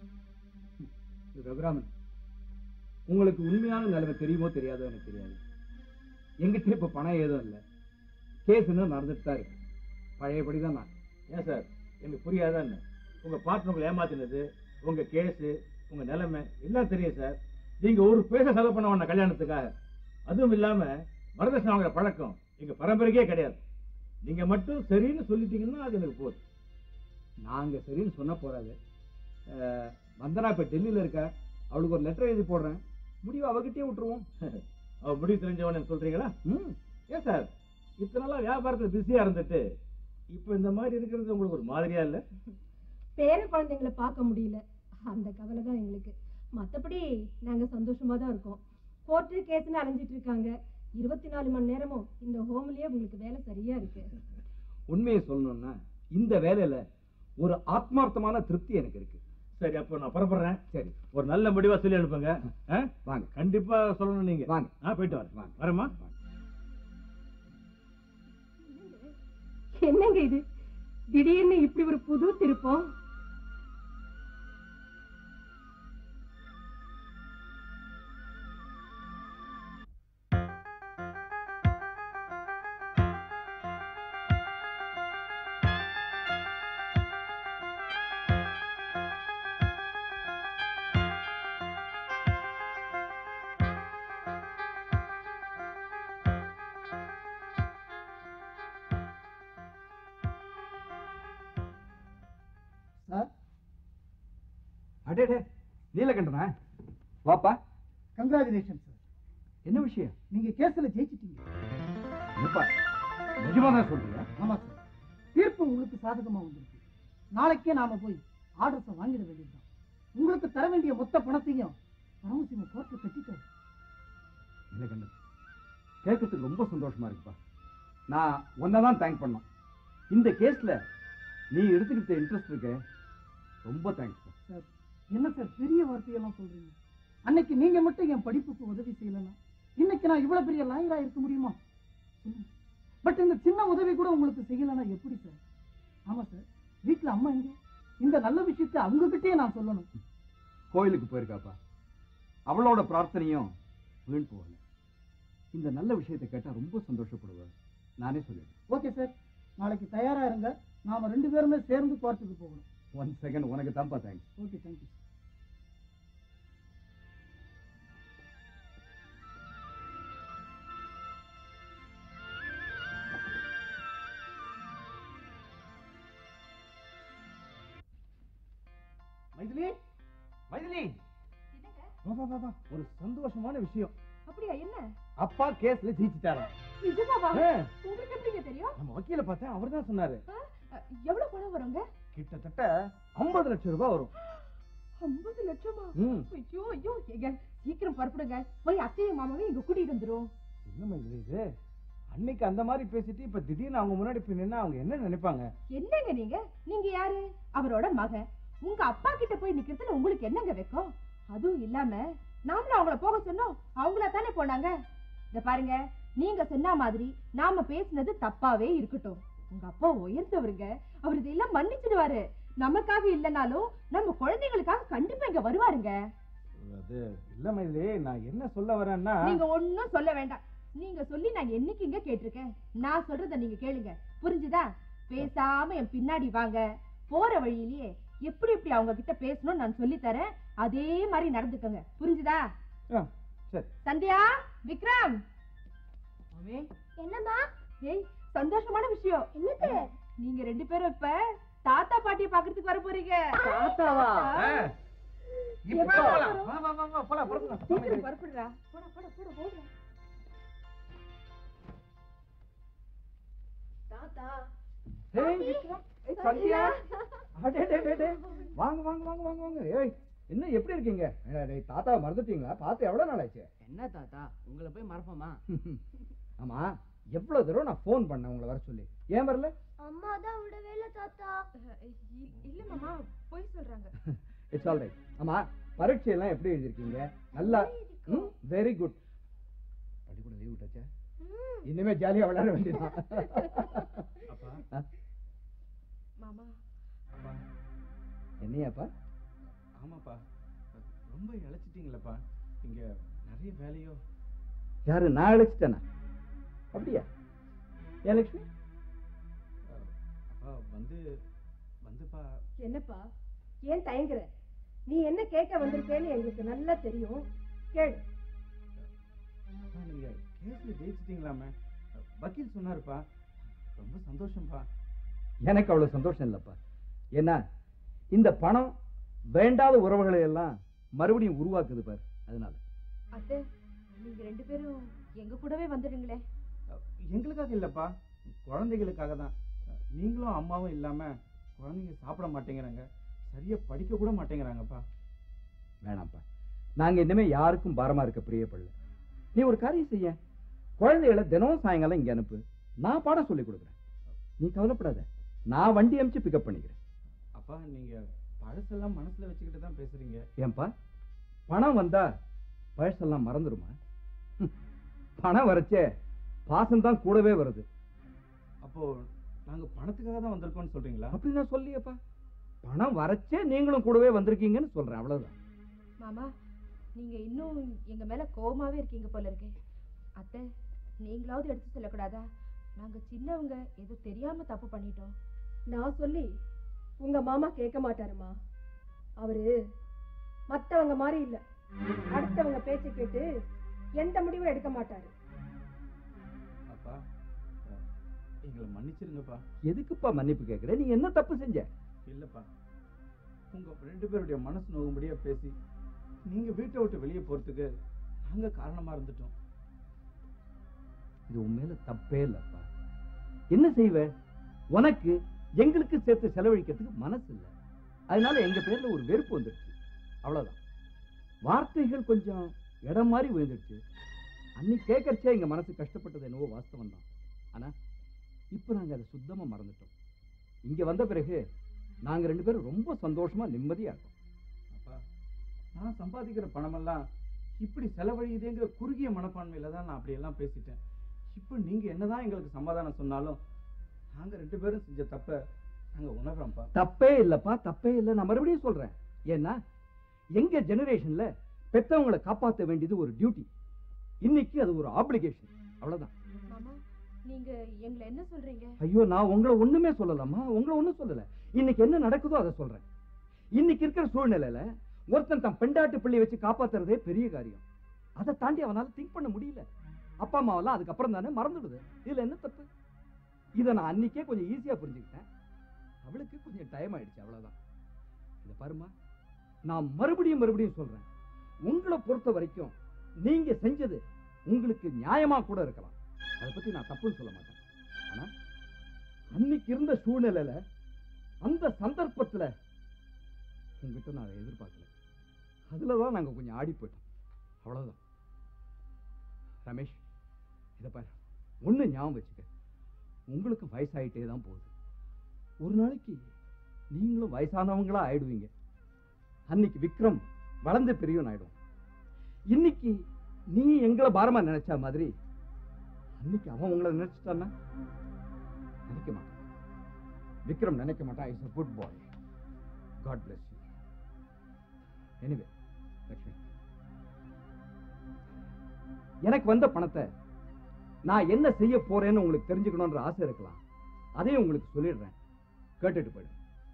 ரகுராமன் உங்களுக்கு உண்மையான நிலைமை தெரியுமோ தெரியாதோ எனக்கு தெரியாது எங்கிட்ட இப்ப பணம் ஏதும் இல்லை கேஸ் இன்னும் நடந்துட்டு தான் இருக்கு பழையபடி தான் நான் ஏன் சார் எனக்கு புரியாதா என்ன உங்க பார்ட்னர் உங்களை ஏமாத்தினது உங்க கேஸ் உங்க நிலைமை எல்லாம் தெரியும் சார் நீங்க ஒரு பேச செலவு பண்ண வேண்டாம் கல்யாணத்துக்காக அதுவும் இல்லாம வரதட்சணை வாங்குற பழக்கம் எங்க பரம்பரைக்கே கிடையாது நீங்க மட்டும் சரின்னு சொல்லிட்டீங்கன்னா அது எனக்கு போதும் நாங்க சரின்னு சொன்ன போறாது அஹ், வந்தனா இப்ப டெல்லியில இருக்கா அவளுக்கு ஒரு லெட்டர் எழுதி போடுறேன் முடிவு அவகிட்டயே விட்டுருவோம் அவ முடிவு தெரிஞ்சவன் சொல்றீங்களா ம் ஏன் சார் இத்தனை நாளா வியாபாரத்துல பிஸியா இருந்துட்டு இப்போ இந்த மாதிரி இருக்கிறது உங்களுக்கு ஒரு மாதிரியா இல்ல பேர குழந்தைங்களை பார்க்க முடியல அந்த கவலை தான் எங்களுக்கு மத்தபடி நாங்க சந்தோஷமா தான் இருக்கோம் கோர்ட்டு கேஸ்னு அலைஞ்சிட்டு இருக்காங்க இருபத்தி நாலு மணி நேரமும் இந்த ஹோம்லயே உங்களுக்கு வேலை சரியா இருக்கு உண்மையை சொல்லணும்னா இந்த வேலையில ஒரு ஆத்மார்த்தமான திருப்தி எனக்கு இருக்கு சரி அப்போ நான் புறப்படுறேன் சரி ஒரு நல்ல முடிவா சொல்லி அனுப்புங்க ஆ? வாங்க கண்டிப்பா சொல்லணும் நீங்க வாங்க ஆ போயிட்டு வரேன் வாங்க. வரேம்மா என்னங்க இது திடீர்னு இப்படி ஒரு புது திருப்பம் அடேடே நீலகண்டனா வாப்பா கங்க்ராச்சுலேஷன் சார் என்ன விஷயம் நீங்க கேஸ்ல ஜெயிச்சிட்டீங்க என்னப்பா நிஜமா தான் சொல்றியா ஆமா சார் தீர்ப்பு உங்களுக்கு சாதகமா வந்திருக்கு நாளைக்கே நாம போய் ஆர்டர்ஸை வாங்கிட வேண்டியதுதான் உங்களுக்கு தர வேண்டிய மொத்த பணத்தையும் பரமசிவம் கோர்ட்ல கட்டிட்டாரு நீலகண்டன் கேட்கறதுக்கு ரொம்ப சந்தோஷமா இருக்குப்பா நான் உன்னை தான் தேங்க் பண்ணோம் இந்த கேஸ்ல நீ எடுத்துக்கிட்ட இன்ட்ரெஸ்ட் இருக்க ரொம்ப தேங்க்ஸ் சார் என்ன சார் பெரிய வார்த்தையெல்லாம் சொல்றீங்க அன்னைக்கு நீங்க மட்டும் என் படிப்புக்கு உதவி செய்யலன்னா இன்னைக்கு நான் இவ்வளவு பெரிய லாயரா இருக்க முடியுமா பட் இந்த சின்ன உதவி கூட உங்களுக்கு செய்யலன்னா எப்படி சார் ஆமா சார் வீட்டுல அம்மா எங்க இந்த நல்ல விஷயத்தை அவங்க கிட்டயே நான் சொல்லணும் கோயிலுக்கு போயிருக்காப்பா அவளோட பிரார்த்தனையும் வீண் போகல இந்த நல்ல விஷயத்தை கேட்டா ரொம்ப சந்தோஷப்படுவேன் நானே சொல்லிடுறேன் ஓகே சார் நாளைக்கு தயாரா இருங்க நாம ரெண்டு பேருமே சேர்ந்து கோர்ட்டுக்கு போகணும் ஒன் செகண்ட் உனக்கு தான்ப்பா thanks okay thank you Maithili Maithili வா வா வா வா ஒரு சந்தோஷமான விஷயம் அப்படியா என்ன அப்பா கேஸ்ல ஜெயிச்சிட்டாராம் நிஜமாவா ஆ. உங்களுக்கு எப்படிங்க தெரியும் நம்ம வக்கீல பார்த்தேன் அவர் தான் சொன்னாரு அஹ், எவ்வளவு பணம் வருங்க கிட்டத்தட்ட 50 லட்சம் ரூபாய் வரும் ஐம்பது லட்சமா ம். ஐயோ ஐயோ ஏங்க சீக்கிரம் புறப்படுங்க போய் அத்தையும் மாமாவையும் இங்க கூட்டிட்டு வந்துரும் என்ன மைதிலி இது அன்னைக்கு அந்த மாதிரி பேசிட்டு இப்ப திடீர்னு அவங்க முன்னாடி போய் நின்னா அவங்க என்ன நினைப்பாங்க என்னங்க நீங்க நீங்க யாரு அவரோட மகன் உங்க அப்பா கிட்ட போய் நிக்கிறதுல உங்களுக்கு என்னங்க வெக்கம் அதுவும் இல்லாம நாமளும் அவங்கள போக சொன்னோம் அவங்களா தானே போனாங்க இத பாருங்க நீங்க சொன்ன மாதிரி நாம பேசுனது தப்பாவே இருக்கட்டும் உங்க அப்பா உயர்ந்தவருங்க அவர் இதெல்லாம் மன்னிச்சிடுவாரு நமக்காக இல்லைனாலும் நம்ம குழந்தைகளுக்காக கண்டிப்பா இங்க வருவாருங்க அது இல்ல மைதிலி நான் என்ன சொல்ல வரேன்னா நீங்க ஒண்ணும் சொல்ல வேண்டாம் நீங்க சொல்லி நான் என்னைக்கு இங்க கேட்டிருக்கேன் நான் சொல்றத நீங்க கேளுங்க புரிஞ்சுதா பேசாம என் பின்னாடி வாங்க போற வழியிலேயே எப்படி எப்படி அவங்க கிட்ட பேசணும் நான் சொல்லி தரேன் அதே மாதிரி நடந்துக்கங்க புரிஞ்சுதா ஆ, சரி சந்தியா விக்ரம் என்னம்மா ஏய் சந்தோஷமான விஷயம் என்னது நீங்க ரெண்டு பேரும் இப்ப தாத்தா பாட்டிய பாக்குறதுக்கு வர போறீங்க தாத்தாவா? ஆ, இப்ப எப்போ போலாம். வரும்? வா, வா, வா, வா, போலாம், புறப்படலாம். சீக்கிரம் புறப்படுறா போடா போடா போடா போடா தாத்தா ஏய், விக்ரம். ஏய், சந்தியா. அடே, டே, டே, டே. வாங்க வாங்க வாங்க வாங்க வாங்க ஏய் என்ன எப்படி இருக்கீங்க ஏடா, டேய், தாத்தாவை மறந்துட்டீங்களா பார்த்து எவ்வளவு நாள் ஆச்சு என்ன தாத்தா உங்களை போய் மறப்போமா ஆமா எவ்வளவு தடவை நான் ஃபோன் பண்ணேன் உங்களை வர சொல்லி ஏன் வரல அம்மா தான் விடவே இல்ல தாத்தா இல்ல மாமா போய் சொல்றாங்க இட்ஸ் ஆல் ரைட் ஆமா பரீட்சை எல்லாம் எப்படி எழுதிருக்கீங்க நல்லா ம் வெரி குட் பள்ளிக்கூடம் லீவ் விட்டாச்சா இனிமே ஜாலியா விளையாட வேண்டியதான் ஆ, மாமா என்னையாப்பா ஆமாப்பா ரொம்ப இழைச்சிட்டீங்களப்பா இங்க நிறைய வேலையோ யாரு நான் அழைச்சிட்டேனா அப்படியா ஏன் லட்சுமி அப்பா வந்து வந்துப்பா என்னப்பா ஏன் தயங்குற நீ என்ன கேட்க வந்திருக்கேன்னு எங்களுக்கு நல்லா தெரியும் கேளு அப்பா நீங்க கேஸ்ல ஜெயிச்சிட்டீங்களாமே வக்கீல் சொன்னாருப்பா ரொம்ப சந்தோஷம்ப்பா எனக்கு அவ்வளவு சந்தோஷம் இல்லப்பா ஏன்னா இந்த பணம் வேண்டாத உறவுகளை எல்லாம் மறுபடியும் உருவாக்குது பாரு அதனால அத்தை நீங்க ரெண்டு பேரும் எங்க கூடவே வந்துடுங்களே எங்களுக்காக இல்லப்பா குழந்தைகளுக்காக தான் நீங்களும் அம்மாவும் இல்லாம குழந்தைங்க சாப்பிட மாட்டேங்கிறாங்க சரியா படிக்க கூட மாட்டேங்கிறாங்கப்பா வேணாம்ப்பா நாங்க இனிமே யாருக்கும் பாரமா இருக்க பிரியப்படல நீ ஒரு காரியம் செய்ய குழந்தைகளை தினம் சாயங்காலம் இங்க அனுப்பு நான் பாடம் சொல்லி கொடுக்குறேன் நீ கவலைப்படாத நான் வண்டி அனுப்பிச்சு பிக்கப் பண்ணிக்கிறேன் அப்பா நீங்க பழசெல்லாம் மனசுல வச்சுக்கிட்டு தான் பேசுறீங்க ஏன்பா பணம் வந்தா பழசெல்லாம் மறந்துடுமா ஹம், பணம் வரச்சே பாசம்தான் கூடவே வருது அப்போ நாங்க பணத்துக்காக தான் வந்திருக்கோம்னு சொல்றீங்களா அப்படி நான் சொல்லியப்பா பணம் வரச்சே நீங்களும் கூடவே வந்திருக்கீங்கன்னு சொல்றேன் அவ்வளவுதான் மாமா நீங்க இன்னும் எங்க மேல கோவமாவே இருக்கீங்க போல இருக்கு அத்தை நீங்களாவது எடுத்து சொல்லக்கூடாதா நாங்க சின்னவங்க ஏதோ தெரியாம தப்பு பண்ணிட்டோம் நான் சொல்லி உங்க மாமா கேட்க மாட்டாருமா அவரு மத்தவங்க மாதிரி இல்ல அடுத்தவங்க பேச்ச கேட்டு எந்த முடிவும் எடுக்க மாட்டாரு அப்பா அஹ், எங்களை மன்னிச்சிருங்கப்பா எதுக்குப்பா மன்னிப்பு கேட்குற நீ என்ன தப்பு செஞ்ச இல்லப்பா உங்க ரெண்டு பேருடைய மனசு நோகும்படியா பேசி நீங்க வீட்டை விட்டு வெளியே போறதுக்கு நாங்க காரணமா இருந்துட்டோம் இது உன் மேல தப்பே இல்லப்பா என்ன செய்வ உனக்கு எங்களுக்கு சேர்த்து செலவழிக்கிறதுக்கு மனசு இல்லை அதனால எங்க பேர்ல ஒரு வெறுப்பு வந்துடுச்சு அவ்வளவுதான் வார்த்தைகள் கொஞ்சம் இடம் மாதிரி விழுந்துடுச்சு அன்னைக்கு கேட்கறச்சே எங்க மனசு கஷ்டப்பட்டது என்னவோ வாஸ்தவம் தான் ஆனா இப்ப நாங்க அதை சுத்தமா மறந்துட்டோம் இங்க வந்த பிறகு நாங்க ரெண்டு பேரும் ரொம்ப சந்தோஷமா நிம்மதியா இருக்கோம் அப்பா நான் சம்பாதிக்கிற பணமெல்லாம் இப்படி செலவழியுதேங்கிற குறுகிய மனப்பான்மையில தான் நான் அப்படியெல்லாம் பேசிட்டேன் இப்போ நீங்க என்னதான் எங்களுக்கு சமாதானம் சொன்னாலும் நாங்க ரெண்டு பேரும் செஞ்ச தப்ப நாங்க உணர்றோம்ப்பா தப்பே இல்லப்பா தப்பே இல்லை நான் மறுபடியும் சொல்றேன் ஏன்னா எங்க ஜெனரேஷன்ல பெத்தவங்களை காப்பாற்ற வேண்டியது ஒரு டியூட்டி இன்னைக்கு அது ஒரு ஆப்ளிகேஷன் அவ்வளவுதான் மாமா நீங்க எங்களை என்ன சொல்றீங்க ஐயோ நான் உங்களை ஒண்ணுமே சொல்லலாமா உங்களை ஒண்ணும் சொல்லல இன்னைக்கு என்ன நடக்குதோ அதை சொல்றேன் இன்னைக்கு இருக்கிற சூழ்நிலையில ஒருத்தன் தன் பெண்டாட்டு பிள்ளை வச்சு காப்பாத்துறதே பெரிய காரியம் அதை தாண்டி அவனால திங்க் பண்ண முடியல அப்பா அம்மாவெல்லாம் அதுக்கப்புறம் தானே மறந்துடுது இதுல என்ன தப்பு இதை நான் அன்னைக்கே கொஞ்சம் ஈஸியா புரிஞ்சுக்கிட்டேன் அவளுக்கு கொஞ்சம் டைம் ஆயிடுச்சு அவ்வளவுதான் இதை பாருமா நான் மறுபடியும் மறுபடியும் சொல்றேன் உங்களை பொறுத்த வரைக்கும் நீங்க செஞ்சது உங்களுக்கு நியாயமா கூட இருக்கலாம் அதை பத்தி நான் தப்புன்னு சொல்ல மாட்டேன் ஆனா அன்னைக்கு இருந்த சூழ்நிலையில அந்த சந்தர்ப்பத்துல உங்ககிட்ட நான் அதை எதிர்பார்க்கல அதுலதான் நாங்க கொஞ்சம் ஆடி போயிட்டோம் அவ்வளவுதான் ரமேஷ் இதை பாரு ஒண்ணு ஞாபகம் வச்சுக்க உங்களுக்கு வயசாயிட்டே தான் போகுது ஒரு நாளைக்கு நீங்களும் வயசானவங்களா ஆயிடுவீங்க அன்னைக்கு விக்ரம் வளர்ந்த பெரியவன் ஆயிடும் இன்னைக்கு நீ எங்களை பாரமா நினைச்ச மாதிரி அன்னைக்கு அவன் உங்களை நினைச்சிட்டான்னா நினைக்க மாட்டான் விக்ரம் நினைக்க மாட்டான் is a good boy God bless you anyway Lakshmi எனக்கு வந்த பணத்தை நான் என்ன செய்ய போறேன்னு உங்களுக்கு தெரிஞ்சுக்கணும்ன்ற ஆசை இருக்கலாம் அதையும் உங்களுக்கு சொல்லிடுறேன் கேட்டுட்டு போயிடுங்க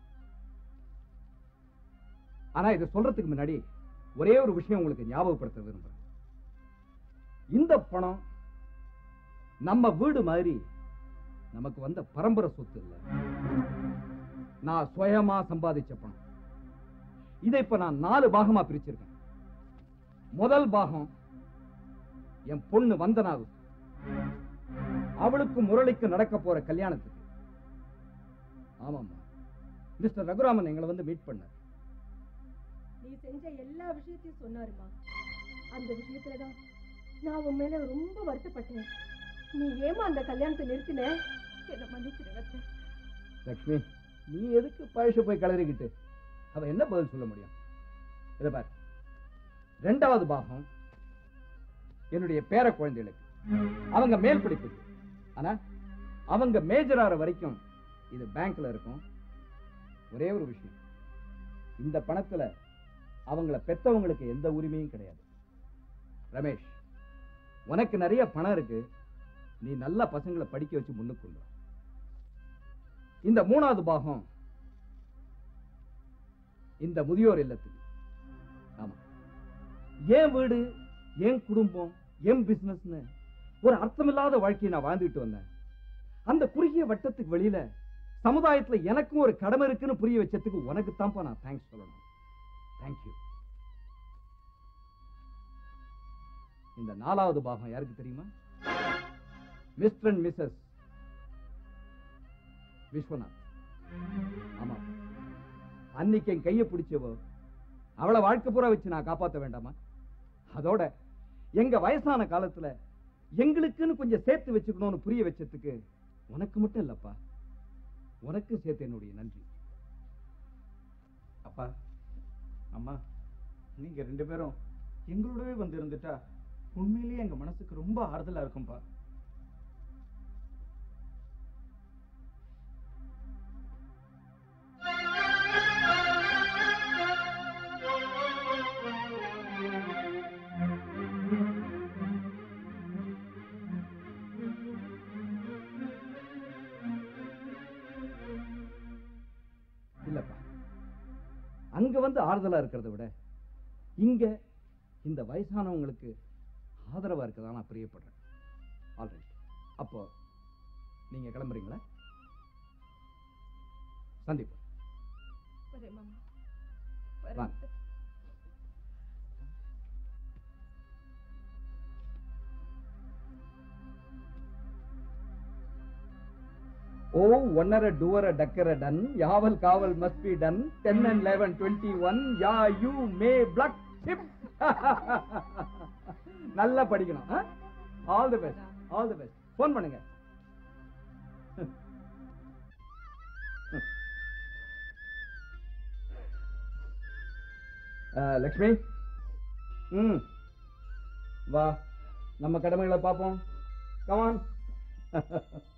ஆனா இதை சொல்றதுக்கு முன்னாடி ஒரே ஒரு விஷயம் உங்களுக்கு ஞாபகப்படுத்த விரும்புறேன் இந்த பணம் நம்ம வீடு மாதிரி நமக்கு வந்த பரம்பரை சொத்து இல்ல நான் சுயமா சம்பாதிச்ச பணம் இதை இப்ப நான் நாலு பாகமா பிரிச்சிருக்கேன் முதல் பாகம் என் பொண்ணு வந்தனாவுக்கு அவளுக்கு முரளிக்கு நடக்க போற கல்யாணத்துக்கு ஆமாம்மா மிஸ்டர் ரகுராமன் எங்களை வந்து மீட் பண்ணார் நீ செஞ்ச எல்லா விஷயத்தையும் சொன்னாருமா அந்த விஷயத்துலதான் நான் உன் மேல ரொம்ப வருத்தப்பட்டேன் நீ ஏமா அந்த கல்யாணத்தை நிறுத்தின என்ன மன்னிச்சிடுங்க அத்தை. லக்ஷ்மி நீ எதுக்கு பழசு போய் கலறிக்கிட்டு அவ என்ன பதில் சொல்ல முடியும் இதை பாரு ரெண்டாவது பாகம் என்னுடைய பேர குழந்தைகளுக்கு அவங்க மேல் படிப்புக்கு ஆனா அவங்க மேஜர் ஆற வரைக்கும் இது பேங்க்ல இருக்கும் ஒரே ஒரு விஷயம் இந்த பணத்துல அவங்கள பெத்தவங்களுக்கு எந்த உரிமையும் கிடையாது ரமேஷ் உனக்கு நிறைய பணம் இருக்கு நீ நல்ல பசங்களை படிக்க வச்சு முன்னுக்கு கொண்டு வா. இந்த மூணாவது பாகம் இந்த முதியோர் இல்லத்துக்கு ஆமா என் வீடு என் குடும்பம் என் பிசினஸ்னு ஒரு அர்த்தமில்லாத வாழ்க்கையை நான் வாழ்ந்துட்டு வந்தேன் அந்த குறுகிய வட்டத்துக்கு வெளியில சமுதாயத்துல எனக்கும் ஒரு கடமை இருக்குன்னு புரிய வச்சதுக்கு உனக்கு தான்ப்பா நான் தேங்க்ஸ் சொல்லணும் தேங்க்யூ இந்த நாலாவது பாகம் யாருக்கு தெரியுமா மிஸ்டர் அண்ட் மிஸ்ஸஸ் விஸ்வநாத் ஆமா அன்னைக்கு என் கையை பிடிச்சவோ அவளை வாழ்க்கை பூரா வச்சு நான் காப்பாத்த வேண்டாமா அதோட எங்க வயசான காலத்துல எங்களுக்குன்னு கொஞ்சம் சேர்த்து வச்சுக்கணும்னு புரிய வச்சதுக்கு உனக்கு மட்டும் இல்லப்பா உனக்கும் சேர்த்து என்னுடைய நன்றி அப்பா அம்மா நீங்க ரெண்டு பேரும் எங்களோடவே வந்து இருந்துட்டா உண்மையிலேயே எங்க மனசுக்கு ரொம்ப ஆறுதலா இருக்கும்பா இல்லப்பா அங்க வந்து ஆறுதலா இருக்கிறத விட இங்க இந்த வயசானவங்களுக்கு ஆதரவா இருக்கதா நான் பிரியப்படுறேன் ஆல்ரைட் அப்போ நீங்க கிளம்புறீங்களா சந்திப்போம் சரி மாமா வாங்க ஓ ஒன்னர டூவர டக்கர டன் யாவல் காவல் must be done ten and eleven twenty one யா யூ மே பிளக் ஷிப் நல்லா படிக்கணும் all the best all the best phone பண்ணுங்க அஹ், லக்ஷ்மி ம் வா நம்ம கடமைகளை பார்ப்போம் கமான்